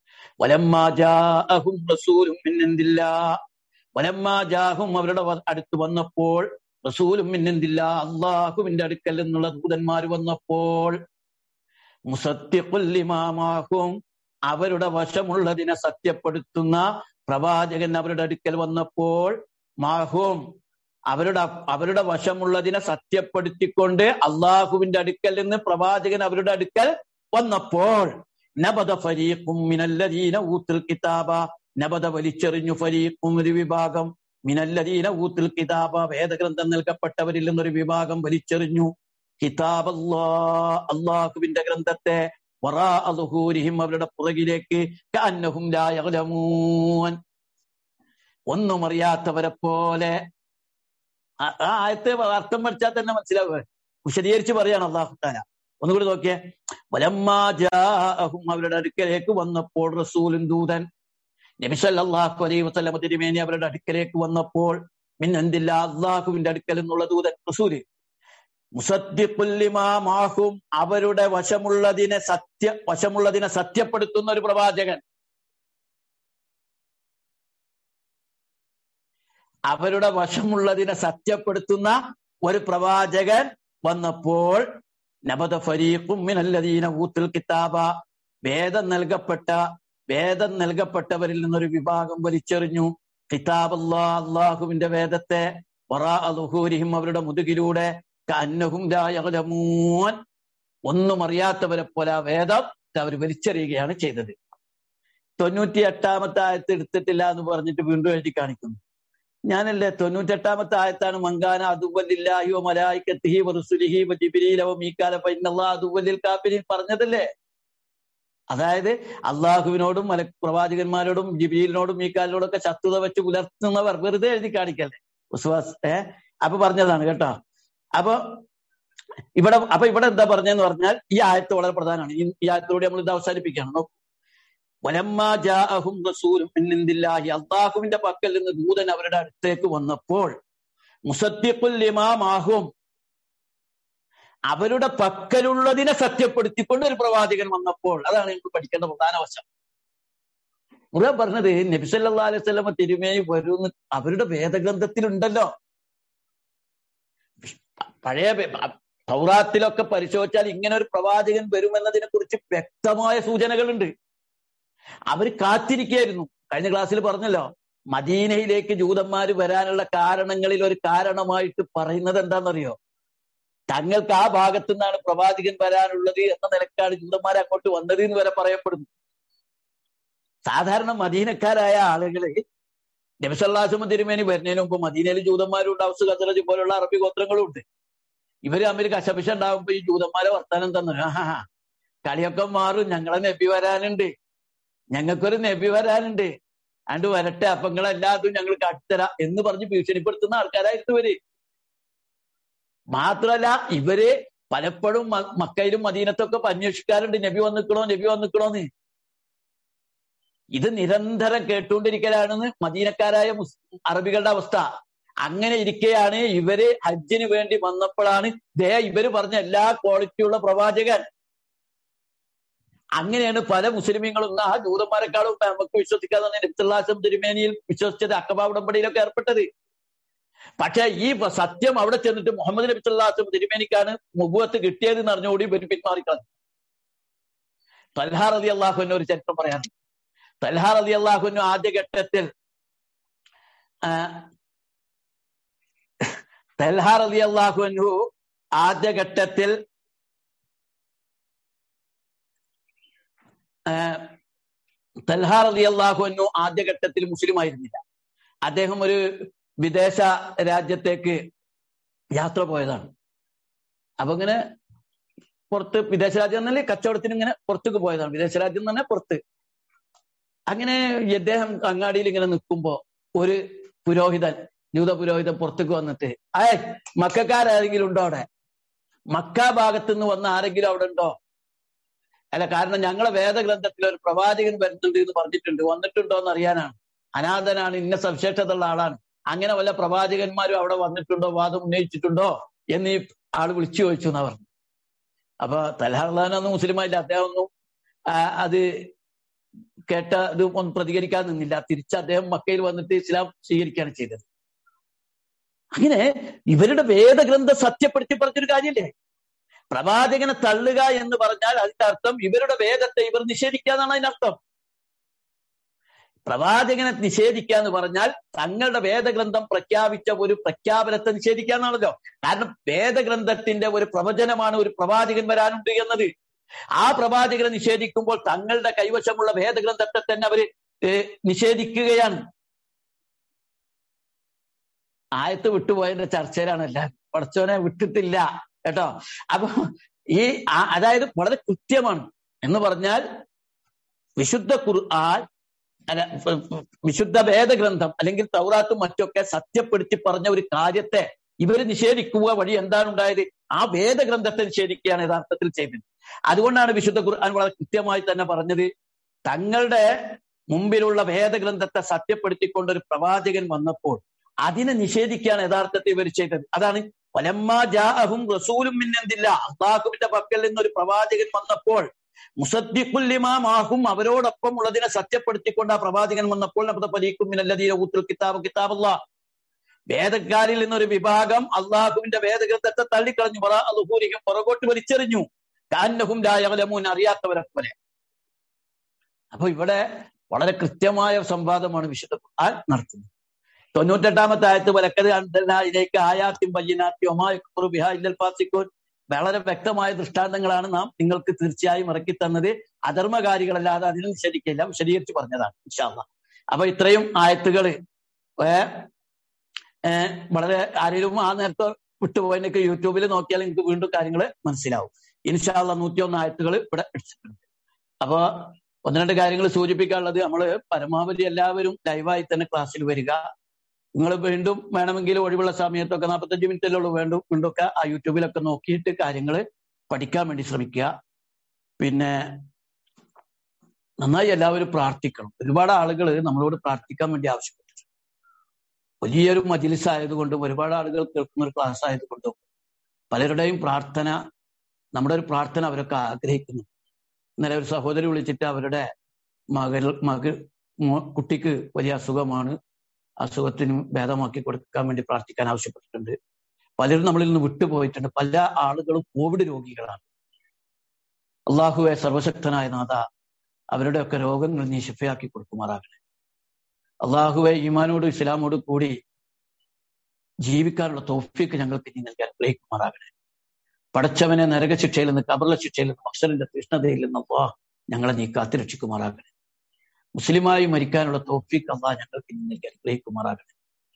വലമ്മാജാഹും അവരുടെ അടുത്ത് വന്നപ്പോൾ റസൂലും മിന്നെന്തില്ല അള്ളാഹുവിന്റെ അടുക്കൽ നിന്നുള്ള ദൂതന്മാർ വന്നപ്പോൾ മുസത്യമാഹും അവരുടെ വശമുള്ളതിനെ സത്യപ്പെടുത്തുന്ന പ്രവാചകൻ അവരുടെ അടുക്കൽ വന്നപ്പോൾ മാഹും അവരുടെ അവരുടെ വശമുള്ളതിനെ സത്യപ്പെടുത്തിക്കൊണ്ട് അള്ളാഹുവിന്റെ അടുക്കൽ നിന്ന് പ്രവാചകൻ അവരുടെ അടുക്കൽ വന്നപ്പോൾ നബദ ഫരീഖും മിനല്ലദീന ഊത്തുൽ കിതാബ നബദ വലിച്ചെറിഞ്ഞു ഫരീഖും ഒരു വിഭാഗം മിനല്ലദീന ഊത്തുൽ കിതാബ വേദഗ്രന്ഥം നൽകപ്പെട്ടവരിൽ നിന്നൊരു വിഭാഗം വലിച്ചെറിഞ്ഞു കിതാബ് അള്ളാഹുവിന്റെ ഗ്രന്ഥത്തെ വറാഅദുഹൂരിഹിം അവരുടെ പുറകിലേക്ക് കഅന്നഹും ലാ യഗ്ലമൂൻ ഒന്നും അറിയാത്തവരെ പോലെ ആ ആയത്തെ അർത്ഥം പഠിച്ചാൽ തന്നെ മനസ്സിലാവുക വിശദീകരിച്ച് പറയാണ് അള്ളാഹു താല ഒന്നുകൂടി നോക്കിയേ വലമ്മാജാഹും അവരുടെ അടുക്കലേക്ക് വന്നപ്പോൾ റസൂലും ദൂതൻ നബിസല്ലാഹു അലൈഹി വസല്ലമ തിരുമേനി അവരുടെ അടുക്കലേക്ക് വന്നപ്പോൾ മിന്നെന്തില്ല അള്ളാഹുവിന്റെ അടുക്കൽ എന്നുള്ള ദൂതൻ റസൂല് മുസദ്ദിഖുല്ലിമാഹും അവരുടെ വശമുള്ളതിനെ സത്യ വശമുള്ളതിനെ സത്യപ്പെടുത്തുന്ന ഒരു പ്രവാചകൻ അവരുടെ വശമുള്ളതിനെ സത്യപ്പെടുത്തുന്ന ഒരു പ്രവാചകൻ വന്നപ്പോൾ നബദ ഫരീഖും മിനല്ലദീന ഊത്തുൽ കിതാബ വേദം നൽകപ്പെട്ട വേദം നൽകപ്പെട്ടവരിൽ നിന്നൊരു വിഭാഗം വലിച്ചെറിഞ്ഞു കിതാബ് അല്ലാ അള്ളാഹുവിന്റെ വേദത്തെ വറാ അലുഹൂരിഹിം അവരുടെ മുതുകിലൂടെ കന്നഹും ലായകലമൂൻ ഒന്നും അറിയാത്തവരെ പോലെ ആ വേദം അവർ വലിച്ചെറിയുകയാണ് ചെയ്തത് തൊണ്ണൂറ്റി എട്ടാമത്തെ ആയത്ത് എടുത്തിട്ടില്ല എന്ന് പറഞ്ഞിട്ട് വീണ്ടും എഴുതി കാണിക്കുന്നു ഞാനല്ലേ തൊണ്ണൂറ്റെട്ടാമത്തെ ആയത്താണ് മങ്കാന അതുവല്ലില്ലാഹി വ മലായിക്കത്തിഹി വ റുസുലിഹി വ ജിബ്രീല വ മീകാല ഫ ഇന്നല്ലാഹ അതുവല്ലിൽ കാഫിരീൻ പറഞ്ഞതല്ലേ അതായത് അള്ളാഹുവിനോടും മല പ്രവാചകന്മാരോടും ജിബീലിനോടും മീക്കാലിനോടും ഒക്കെ ശത്രുത വെച്ച് പുലർത്തുന്നവർ വെറുതെ എഴുതി കാണിക്കല്ലേ വിശ്വാസ് ഏ അപ്പൊ പറഞ്ഞതാണ് കേട്ടോ അപ്പൊ ഇവിടെ അപ്പൊ ഇവിടെ എന്താ പറഞ്ഞതെന്ന് പറഞ്ഞാൽ ഈ ആയത്ത് വളരെ പ്രധാനമാണ് ഈ ഈ ആയത്തോടെ നമ്മൾ ഇത് അവസാനിപ്പിക്കുകയാണ് നോക്കൂ വലമ്മാ ജാഅഹും റസൂലും മിൻ ഇൻദില്ലാഹി അള്ളാഹുവിന്റെ പക്കൽ നിന്ന് ദൂതൻ അവരുടെ അടുത്തേക്ക് വന്നപ്പോൾ മുസദ്ദിഖുൽ ലിമാ മാഹും അവരുടെ പക്കലുള്ളതിനെ സത്യപ്പെടുത്തിക്കൊണ്ട് ഒരു പ്രവാചകൻ വന്നപ്പോൾ അതാണ് ഞങ്ങൾ പഠിക്കേണ്ട പ്രധാന വശം മുഴുവൻ പറഞ്ഞത് നബിസല്ലാ അലൈഹി സ്വലമ തിരുമേനി വരുമെന്ന് അവരുടെ വേദഗ്രന്ഥത്തിലുണ്ടല്ലോ പഴയ സൗറാത്തിലൊക്കെ പരിശോധിച്ചാൽ ഇങ്ങനെ ഒരു പ്രവാചകൻ വരുമെന്നതിനെ കുറിച്ച് വ്യക്തമായ സൂചനകളുണ്ട് അവർ കാത്തിരിക്കുകയായിരുന്നു കഴിഞ്ഞ ക്ലാസ്സിൽ പറഞ്ഞല്ലോ മദീനയിലേക്ക് ജൂതന്മാർ വരാനുള്ള കാരണങ്ങളിൽ ഒരു കാരണമായിട്ട് പറയുന്നത് എന്താണെന്നറിയോ തങ്ങൾക്ക് ആ ഭാഗത്തു നിന്നാണ് പ്രവാചകൻ വരാനുള്ളത് എന്ന നിലക്കാണ് ജൂതന്മാർ അങ്ങോട്ട് വന്നത് എന്ന് വരെ പറയപ്പെടുന്നു സാധാരണ മദീനക്കാരായ ആളുകള് നബിസല്ലാസുമ തിരുമേനി വരുന്നതിന് മുമ്പ് മദീനയിൽ ജൂതന്മാരും ഉണ്ട് ഔസ് ഖസറജ് പോലുള്ള അറബി ഗോത്രങ്ങളും ഉണ്ട് ഇവര് തമ്മിൽ കശപിശ ഉണ്ടാകുമ്പോ ഈ ജൂതന്മാരെ വർത്താനം തന്നു ആഹാ കളിയൊക്കെ മാറും ഞങ്ങളെ നബി വരാനുണ്ട് ഞങ്ങൾക്കൊരു നബി വരാനുണ്ട് അണ്ട് വരട്ടെ അപ്പൊ നിങ്ങളെല്ലാതും ഞങ്ങൾ കാട്ടിത്തരാം എന്ന് പറഞ്ഞ് ഭീഷണിപ്പെടുത്തുന്ന ആൾക്കാരായിരുന്നു ഇവര് മാത്രല്ല ഇവര് പലപ്പോഴും മക്കയിലും മദീനത്തൊക്കെ അന്വേഷിക്കാറുണ്ട് നബി വന്നിക്കണോ നബി വന്നിക്കണോന്ന് ഇത് നിരന്തരം കേട്ടുകൊണ്ടിരിക്കലാണെന്ന് മദീനക്കാരായ അറബികളുടെ അവസ്ഥ അങ്ങനെ ഇരിക്കെയാണ് ഇവര് ഹജ്ജിന് വേണ്ടി വന്നപ്പോഴാണ് ദേ ഇവര് പറഞ്ഞ എല്ലാ ക്വാളിറ്റിയുള്ള പ്രവാചകൻ അങ്ങനെയാണ് പല മുസ്ലിമീങ്ങളും ആ ജൂതന്മാരെക്കാളും നമുക്ക് വിശ്വസിക്കാതെ നബ്തുല്ലാസം തിരുമേനിയിൽ വിശ്വസിച്ചത് അക്കബ ഉടമ്പടിയിലൊക്കെ ഏർപ്പെട്ടത് പക്ഷെ ഈ സത്യം അവിടെ ചെന്നിട്ട് മുഹമ്മദ് നബി സല്ലാസും തിരുമേനിക്കാണ് മുഖത്ത് കിട്ടിയത് എന്ന് അറിഞ്ഞുകൂടി ഇവര് പിന്മാറിക്കളഞ്ഞു തൽഹാർ അലി അള്ളാഹുവിന് ഒരു ചരിത്രം പറയാനുണ്ട് തൽഹാർ അലി അള്ളാഹുവിന് ആദ്യഘട്ടത്തിൽ തൽഹാർ അലി അള്ളാഹുവിനു ആദ്യഘട്ടത്തിൽ തൽഹാർ അലി അള്ളാഹുവിനു ആദ്യഘട്ടത്തിൽ മുസ്ലിം ആയിരുന്നില്ല അദ്ദേഹം ഒരു വിദേശ രാജ്യത്തേക്ക് യാത്ര പോയതാണ് അപ്പൊ ഇങ്ങനെ പുറത്ത് വിദേശ രാജ്യം എന്നല്ലേ കച്ചവടത്തിന് ഇങ്ങനെ പുറത്തേക്ക് പോയതാണ് വിദേശ രാജ്യം തന്നെ പുറത്ത് അങ്ങനെ ഇദ്ദേഹം അങ്ങാടിയിൽ ഇങ്ങനെ നിൽക്കുമ്പോ ഒരു പുരോഹിതൻ ജൂത പുരോഹിതൻ പുറത്തേക്ക് വന്നിട്ട് അയ് മക്കാരാരെങ്കിലും ഉണ്ടോ അവിടെ മക്ക ഭാഗത്തു നിന്ന് വന്ന ആരെങ്കിലും അവിടെ ഉണ്ടോ അല്ല കാരണം ഞങ്ങളെ വേദഗ്രന്ഥത്തിൽ ഒരു പ്രവാചകൻ വരുന്നുണ്ട് എന്ന് പറഞ്ഞിട്ടുണ്ട് വന്നിട്ടുണ്ടോ എന്ന് അറിയാനാണ് അനാഥനാണ് ഇന്ന സവിശേഷതയുള്ള ആളാണ് അങ്ങനെ വല്ല പ്രവാചകന്മാരും അവിടെ വന്നിട്ടുണ്ടോ വാദം ഉന്നയിച്ചിട്ടുണ്ടോ എന്ന് ഈ ആള് വിളിച്ചു ചോദിച്ചു എന്നാ പറഞ്ഞു അപ്പൊ തലഹർലാനൊന്നും മുസ്ലിമായില്ല അദ്ദേഹം ഒന്നും അത് കേട്ട ഇത് ഒന്നും പ്രതികരിക്കാൻ നിന്നില്ല തിരിച്ച് അദ്ദേഹം മക്കയിൽ വന്നിട്ട് ഇസ്ലാം സ്വീകരിക്കുകയാണ് ചെയ്തത് അങ്ങനെ ഇവരുടെ വേദഗ്രന്ഥം സത്യപ്പെടുത്തി പറഞ്ഞൊരു കാര്യമില്ലേ പ്രവാചകനെ തള്ളുക എന്ന് പറഞ്ഞാൽ അതിന്റെ അർത്ഥം ഇവരുടെ വേദത്തെ ഇവർ നിഷേധിക്കുക എന്നാണ് അതിനർത്ഥം പ്രവാചകനെ നിഷേധിക്കുക എന്ന് പറഞ്ഞാൽ തങ്ങളുടെ വേദഗ്രന്ഥം പ്രഖ്യാപിച്ച ഒരു പ്രഖ്യാപനത്തെ നിഷേധിക്കുക എന്നാണല്ലോ കാരണം വേദഗ്രന്ഥത്തിന്റെ ഒരു പ്രവചനമാണ് ഒരു പ്രവാചകൻ വരാനുണ്ട് എന്നത് ആ പ്രവാചകനെ നിഷേധിക്കുമ്പോൾ തങ്ങളുടെ കൈവശമുള്ള വേദഗ്രന്ഥത്തെ തന്നെ അവര് നിഷേധിക്കുകയാണ് ആയത്ത് വിട്ടുപോയതിന്റെ ചർച്ചയിലാണ് എല്ലാവരും പടച്ചോനെ വിട്ടിട്ടില്ല കേട്ടോ അപ്പൊ ഈ അതായത് വളരെ കൃത്യമാണ് എന്ന് പറഞ്ഞാൽ വിശുദ്ധ ഖുർആൻ അല്ല വിശുദ്ധ വേദഗ്രന്ഥം അല്ലെങ്കിൽ തൗറാത്തും മറ്റൊക്കെ സത്യപ്പെടുത്തി പറഞ്ഞ ഒരു കാര്യത്തെ ഇവർ നിഷേധിക്കുക വഴി എന്താണ് ഉണ്ടായത് ആ വേദഗ്രന്ഥത്തെ നിഷേധിക്കുകയാണ് യഥാർത്ഥത്തിൽ ചെയ്തത് അതുകൊണ്ടാണ് വിശുദ്ധ ഖുർആൻ വളരെ കൃത്യമായി തന്നെ പറഞ്ഞത് തങ്ങളുടെ മുമ്പിലുള്ള വേദഗ്രന്ഥത്തെ സത്യപ്പെടുത്തിക്കൊണ്ട് ഒരു പ്രവാചകൻ വന്നപ്പോൾ അതിനെ നിഷേധിക്കുകയാണ് യഥാർത്ഥത്തിൽ ഇവർ ചെയ്തത് അതാണ് വലമ്മ ജാഅഹും റസൂലും മിന്നന്തില്ല അള്ളാഹുവിന്റെ പക്കൽ നിന്നൊരു പ്രവാചകൻ വന്നപ്പോൾ മുസദ്ദിഖുല്ലിമാഹും അവരോടൊപ്പം ഉള്ളതിനെ സത്യപ്പെടുത്തിക്കൊണ്ട് ആ പ്രവാചകൻ വന്നപ്പോൾ നമ്മുടെ പരീക്കും മിനല്ലദീന ഊത്തുൽ കിതാബ് കിതാബുള്ള വേദക്കാരിൽ നിന്നൊരു വിഭാഗം അള്ളാഹുവിന്റെ വേദഗ്രന്ഥത്തെ തള്ളിക്കളഞ്ഞു പറ അതുപൂരിക്കും പുറകോട്ട് വലിച്ചെറിഞ്ഞു കാന്നഹും ലായകലമൂൻ അറിയാത്തവരെ പോലെ അപ്പൊ ഇവിടെ വളരെ കൃത്യമായ സംവാദമാണ് വിശുദ്ധ ഖുർആൻ നടത്തുന്നത് തൊണ്ണൂറ്റെട്ടാമത്തെ ആയത്ത് വലക്കത് ഇതിലേക്ക് ആയാത്യം പയ്യനാത്യം ഒമാൽ ഫാസിക്കോൻ വളരെ വ്യക്തമായ ദൃഷ്ടാന്തങ്ങളാണ് നാം നിങ്ങൾക്ക് തീർച്ചയായും ഇറക്കി തന്നത് അധർമ്മകാരികളല്ലാതെ അതിനും ശരിക്കില്ല ശരീകരിച്ച് പറഞ്ഞതാണ് ഇൻഷാല്ല അപ്പൊ ഇത്രയും ആയത്തുകൾ വളരെ ആരെങ്കിലും ആ നേരത്തെ വിട്ടുപോയതിനൊക്കെ യൂട്യൂബിൽ നോക്കിയാൽ നിങ്ങൾക്ക് വീണ്ടും കാര്യങ്ങൾ മനസ്സിലാവും ഇൻഷാല്ല നൂറ്റിയൊന്ന് ആയത്തുകൾ ഇവിടെ എടുത്തിട്ടുണ്ട് അപ്പൊ ഒന്ന് രണ്ട് കാര്യങ്ങൾ സൂചിപ്പിക്കാനുള്ളത് നമ്മൾ പരമാവധി എല്ലാവരും ലൈവായി തന്നെ ക്ലാസ്സിൽ വരിക നിങ്ങൾ വീണ്ടും വേണമെങ്കിൽ ഒഴിവുള്ള സമയത്തൊക്കെ നാൽപ്പത്തഞ്ച് മിനിറ്റിലുള്ളൂ വീണ്ടും വീണ്ടും ഒക്കെ ആ യൂട്യൂബിലൊക്കെ നോക്കിയിട്ട് കാര്യങ്ങൾ പഠിക്കാൻ വേണ്ടി ശ്രമിക്കുക പിന്നെ നന്നായി എല്ലാവരും പ്രാർത്ഥിക്കണം ഒരുപാട് ആളുകൾ നമ്മളോട് പ്രാർത്ഥിക്കാൻ വേണ്ടി ആവശ്യപ്പെട്ടു വലിയൊരു മജിലിസ് ആയതുകൊണ്ടും ഒരുപാട് ആളുകൾ കേൾക്കുന്ന ഒരു ക്ലാസ് ആയതുകൊണ്ടും പലരുടെയും പ്രാർത്ഥന നമ്മുടെ ഒരു പ്രാർത്ഥന അവരൊക്കെ ആഗ്രഹിക്കുന്നു ഇന്നലെ ഒരു സഹോദരി വിളിച്ചിട്ട് അവരുടെ മകൾ മകൾ കുട്ടിക്ക് വലിയ അസുഖമാണ് അസുഖത്തിന് ഭേദമാക്കി കൊടുക്കാൻ വേണ്ടി പ്രാർത്ഥിക്കാൻ ആവശ്യപ്പെട്ടിട്ടുണ്ട് പലരും നമ്മളിൽ നിന്ന് വിട്ടുപോയിട്ടുണ്ട് പല ആളുകളും കോവിഡ് രോഗികളാണ് അള്ളാഹുവെ സർവശക്തനായ നാഥ അവരുടെയൊക്കെ രോഗങ്ങൾ നീ ശിഫയാക്കി കൊടുക്കുമാറാകണേ അള്ളാഹുവെ ഈമാനോട് ഇസ്ലാമോട് കൂടി ജീവിക്കാനുള്ള തോഫിക്ക് ഞങ്ങൾക്ക് നീ നൽകാൻ ഗ്രഹിക്കുമാറാകണേ പടച്ചവനെ നരകശിക്ഷയിൽ നിന്ന് കബർല ശിക്ഷയിൽ നിന്ന് അക്ഷരന്റെ തീഷ്ണതയിൽ നിന്ന് അള്ളാഹ് ഞങ്ങളെ നീ കാത്തിരക്ഷിക്കുമാറാകണേ മുസ്ലിമായി മരിക്കാനുള്ള തോഫിക്ക് അള്ളാഹ് ഞങ്ങൾക്ക് നീ നൽകി അനുഗ്രഹിക്കുമാറാകണേ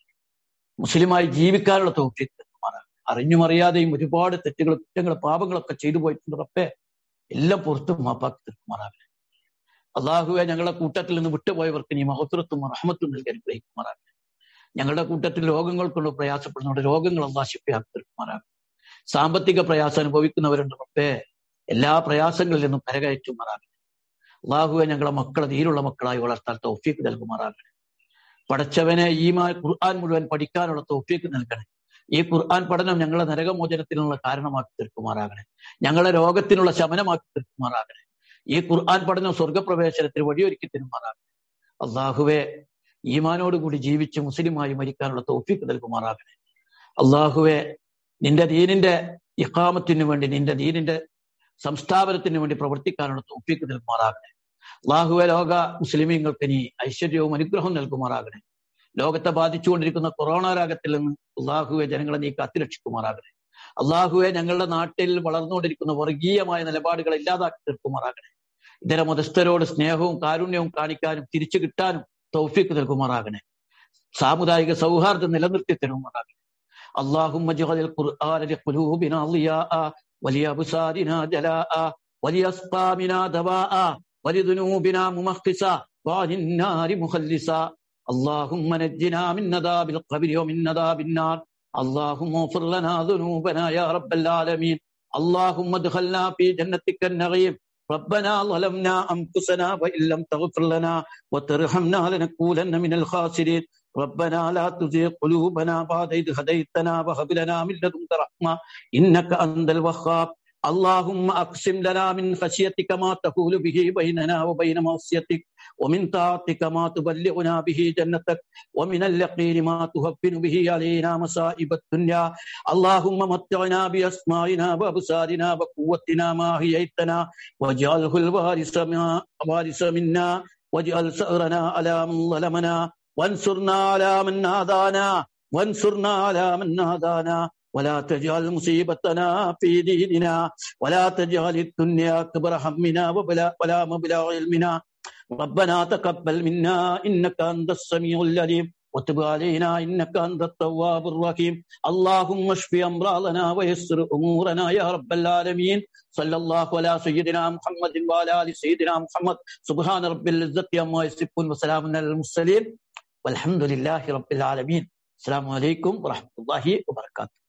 മുസ്ലിമായി ജീവിക്കാനുള്ള തോഫിക്ക് നൽകുമാറാകണേ അറിഞ്ഞും അറിയാതെയും ഒരുപാട് തെറ്റുകൾ കുറ്റങ്ങൾ പാപങ്ങളൊക്കെ ചെയ്തു പോയിട്ടുണ്ട് റബ്ബേ എല്ലാം പുറത്തും മാപ്പാക്കി തീർക്കുമാറാകണേ അള്ളാഹുവെ ഞങ്ങളുടെ കൂട്ടത്തിൽ നിന്ന് വിട്ടുപോയവർക്ക് നീ മഹത്വത്തും റഹമത്തും നൽകി അനുഗ്രഹിക്കുമാറാകണേ ഞങ്ങളുടെ കൂട്ടത്തിൽ രോഗങ്ങൾ കൊണ്ട് പ്രയാസപ്പെടുന്നവരുടെ രോഗങ്ങൾ അള്ളാഹ് ശിപ്പയാക്കി തീർക്കുമാറാകണേ സാമ്പത്തിക പ്രയാസം അനുഭവിക്കുന്നവരുണ്ട് റബ്ബേ എല്ലാ പ്രയാസങ്ങളിൽ നിന്നും കരകയറ്റുമാറാകണേ അള്ളാഹുവെ ഞങ്ങളെ മക്കളെ ധീരുള്ള മക്കളായി വളർത്താൻ തൗഫീക്ക് നൽകുമാറാകണേ പടച്ചവനെ ഈ ഖുർആൻ മുഴുവൻ പഠിക്കാനുള്ള തൗഫീക്ക് നൽകണേ ഈ ഖുർആൻ പഠനം ഞങ്ങളെ നരകമോചനത്തിനുള്ള കാരണമാക്കി തീർക്കുമാറാകണേ ഞങ്ങളെ രോഗത്തിനുള്ള ശമനമാക്കി തീർക്കുമാറാകണേ ഈ ഖുർആൻ പഠനം സ്വർഗപ്രവേശനത്തിന് വഴിയൊരുക്കി തരുമാറാകണേ അള്ളാഹുവെ ഈമാനോടുകൂടി ജീവിച്ച് മുസ്ലിമായി മരിക്കാനുള്ള തൗഫീക്ക് നൽകുമാറാകണേ അള്ളാഹുവെ നിന്റെ ദീനിന്റെ ഇഖാമത്തിന് വേണ്ടി നിന്റെ ദീനിന്റെ സംസ്ഥാപനത്തിന് വേണ്ടി പ്രവർത്തിക്കാനുള്ള തോപ്പിക്ക് നൽകുമാറാകണേ അള്ളാഹുവെ ലോക മുസ്ലിമീങ്ങൾക്ക് നീ ഐശ്വര്യവും അനുഗ്രഹവും നൽകുമാറാകണേ ലോകത്തെ ബാധിച്ചുകൊണ്ടിരിക്കുന്ന കൊറോണ രോഗത്തിൽ നിന്ന് അള്ളാഹുവെ ജനങ്ങളെ നീ കാത്തിരക്ഷിക്കുമാറാകണേ അള്ളാഹുവെ ഞങ്ങളുടെ നാട്ടിൽ വളർന്നുകൊണ്ടിരിക്കുന്ന വർഗീയമായ നിലപാടുകൾ ഇല്ലാതാക്കി തീർക്കുമാറാകണേ ഇതര മതസ്ഥരോട് സ്നേഹവും കാരുണ്യവും കാണിക്കാനും തിരിച്ചു കിട്ടാനും തൗഫീക്ക് നൽകുമാറാകണേ സാമുദായിക സൗഹാർദ്ദം നിലനിർത്തി തരുമാറാകണേ اللهم اجعل القرآن لقلوبنا ضياء ولأبصارنا جلاء ولأسقامنا دواء ولذنوبنا ممخصا وعن النار مخلصا اللهم نجنا من عذاب القبر ومن عذاب النار اللهم اغفر لنا ذنوبنا يا رب العالمين اللهم ادخلنا في جنتك النعيم ربنا ظلمنا انفسنا وان لم تغفر لنا وترحمنا لنكونن من الخاسرين ربنا لا تزغ قلوبنا بعد إذ هديتنا وهب لنا من لدنك رحمة إنك أنت الوهاب اللهم أقسم لنا من خشيتك ما تحول به بيننا وبين معصيتك ومن طاعتك ما تبلغنا به جنتك ومن اليقين ما تهون به علينا مصائب الدنيا اللهم متعنا بأسمائنا وأبصارنا وقوتنا ما أحييتنا واجعله الوارث وارث منا واجعل ثأرنا على من ظلمنا وانصرنا على من نادانا وانصرنا على من نادانا ولا تجعل مصيبتنا في ديننا ولا تجعل الدنيا أكبر همنا وبلا ولا مبلغ علمنا ربنا تقبل منا إنك أنت السميع العليم وتب علينا إنك أنت التواب الرحيم اللهم اشف أمراضنا ويسر أمورنا يا رب العالمين صلى الله على سيدنا محمد وعلى آل سيدنا محمد سبحان رب العزة عما يصفون وسلام على المرسلين والحمد لله رب العالمين السلام عليكم ورحمة الله وبركاته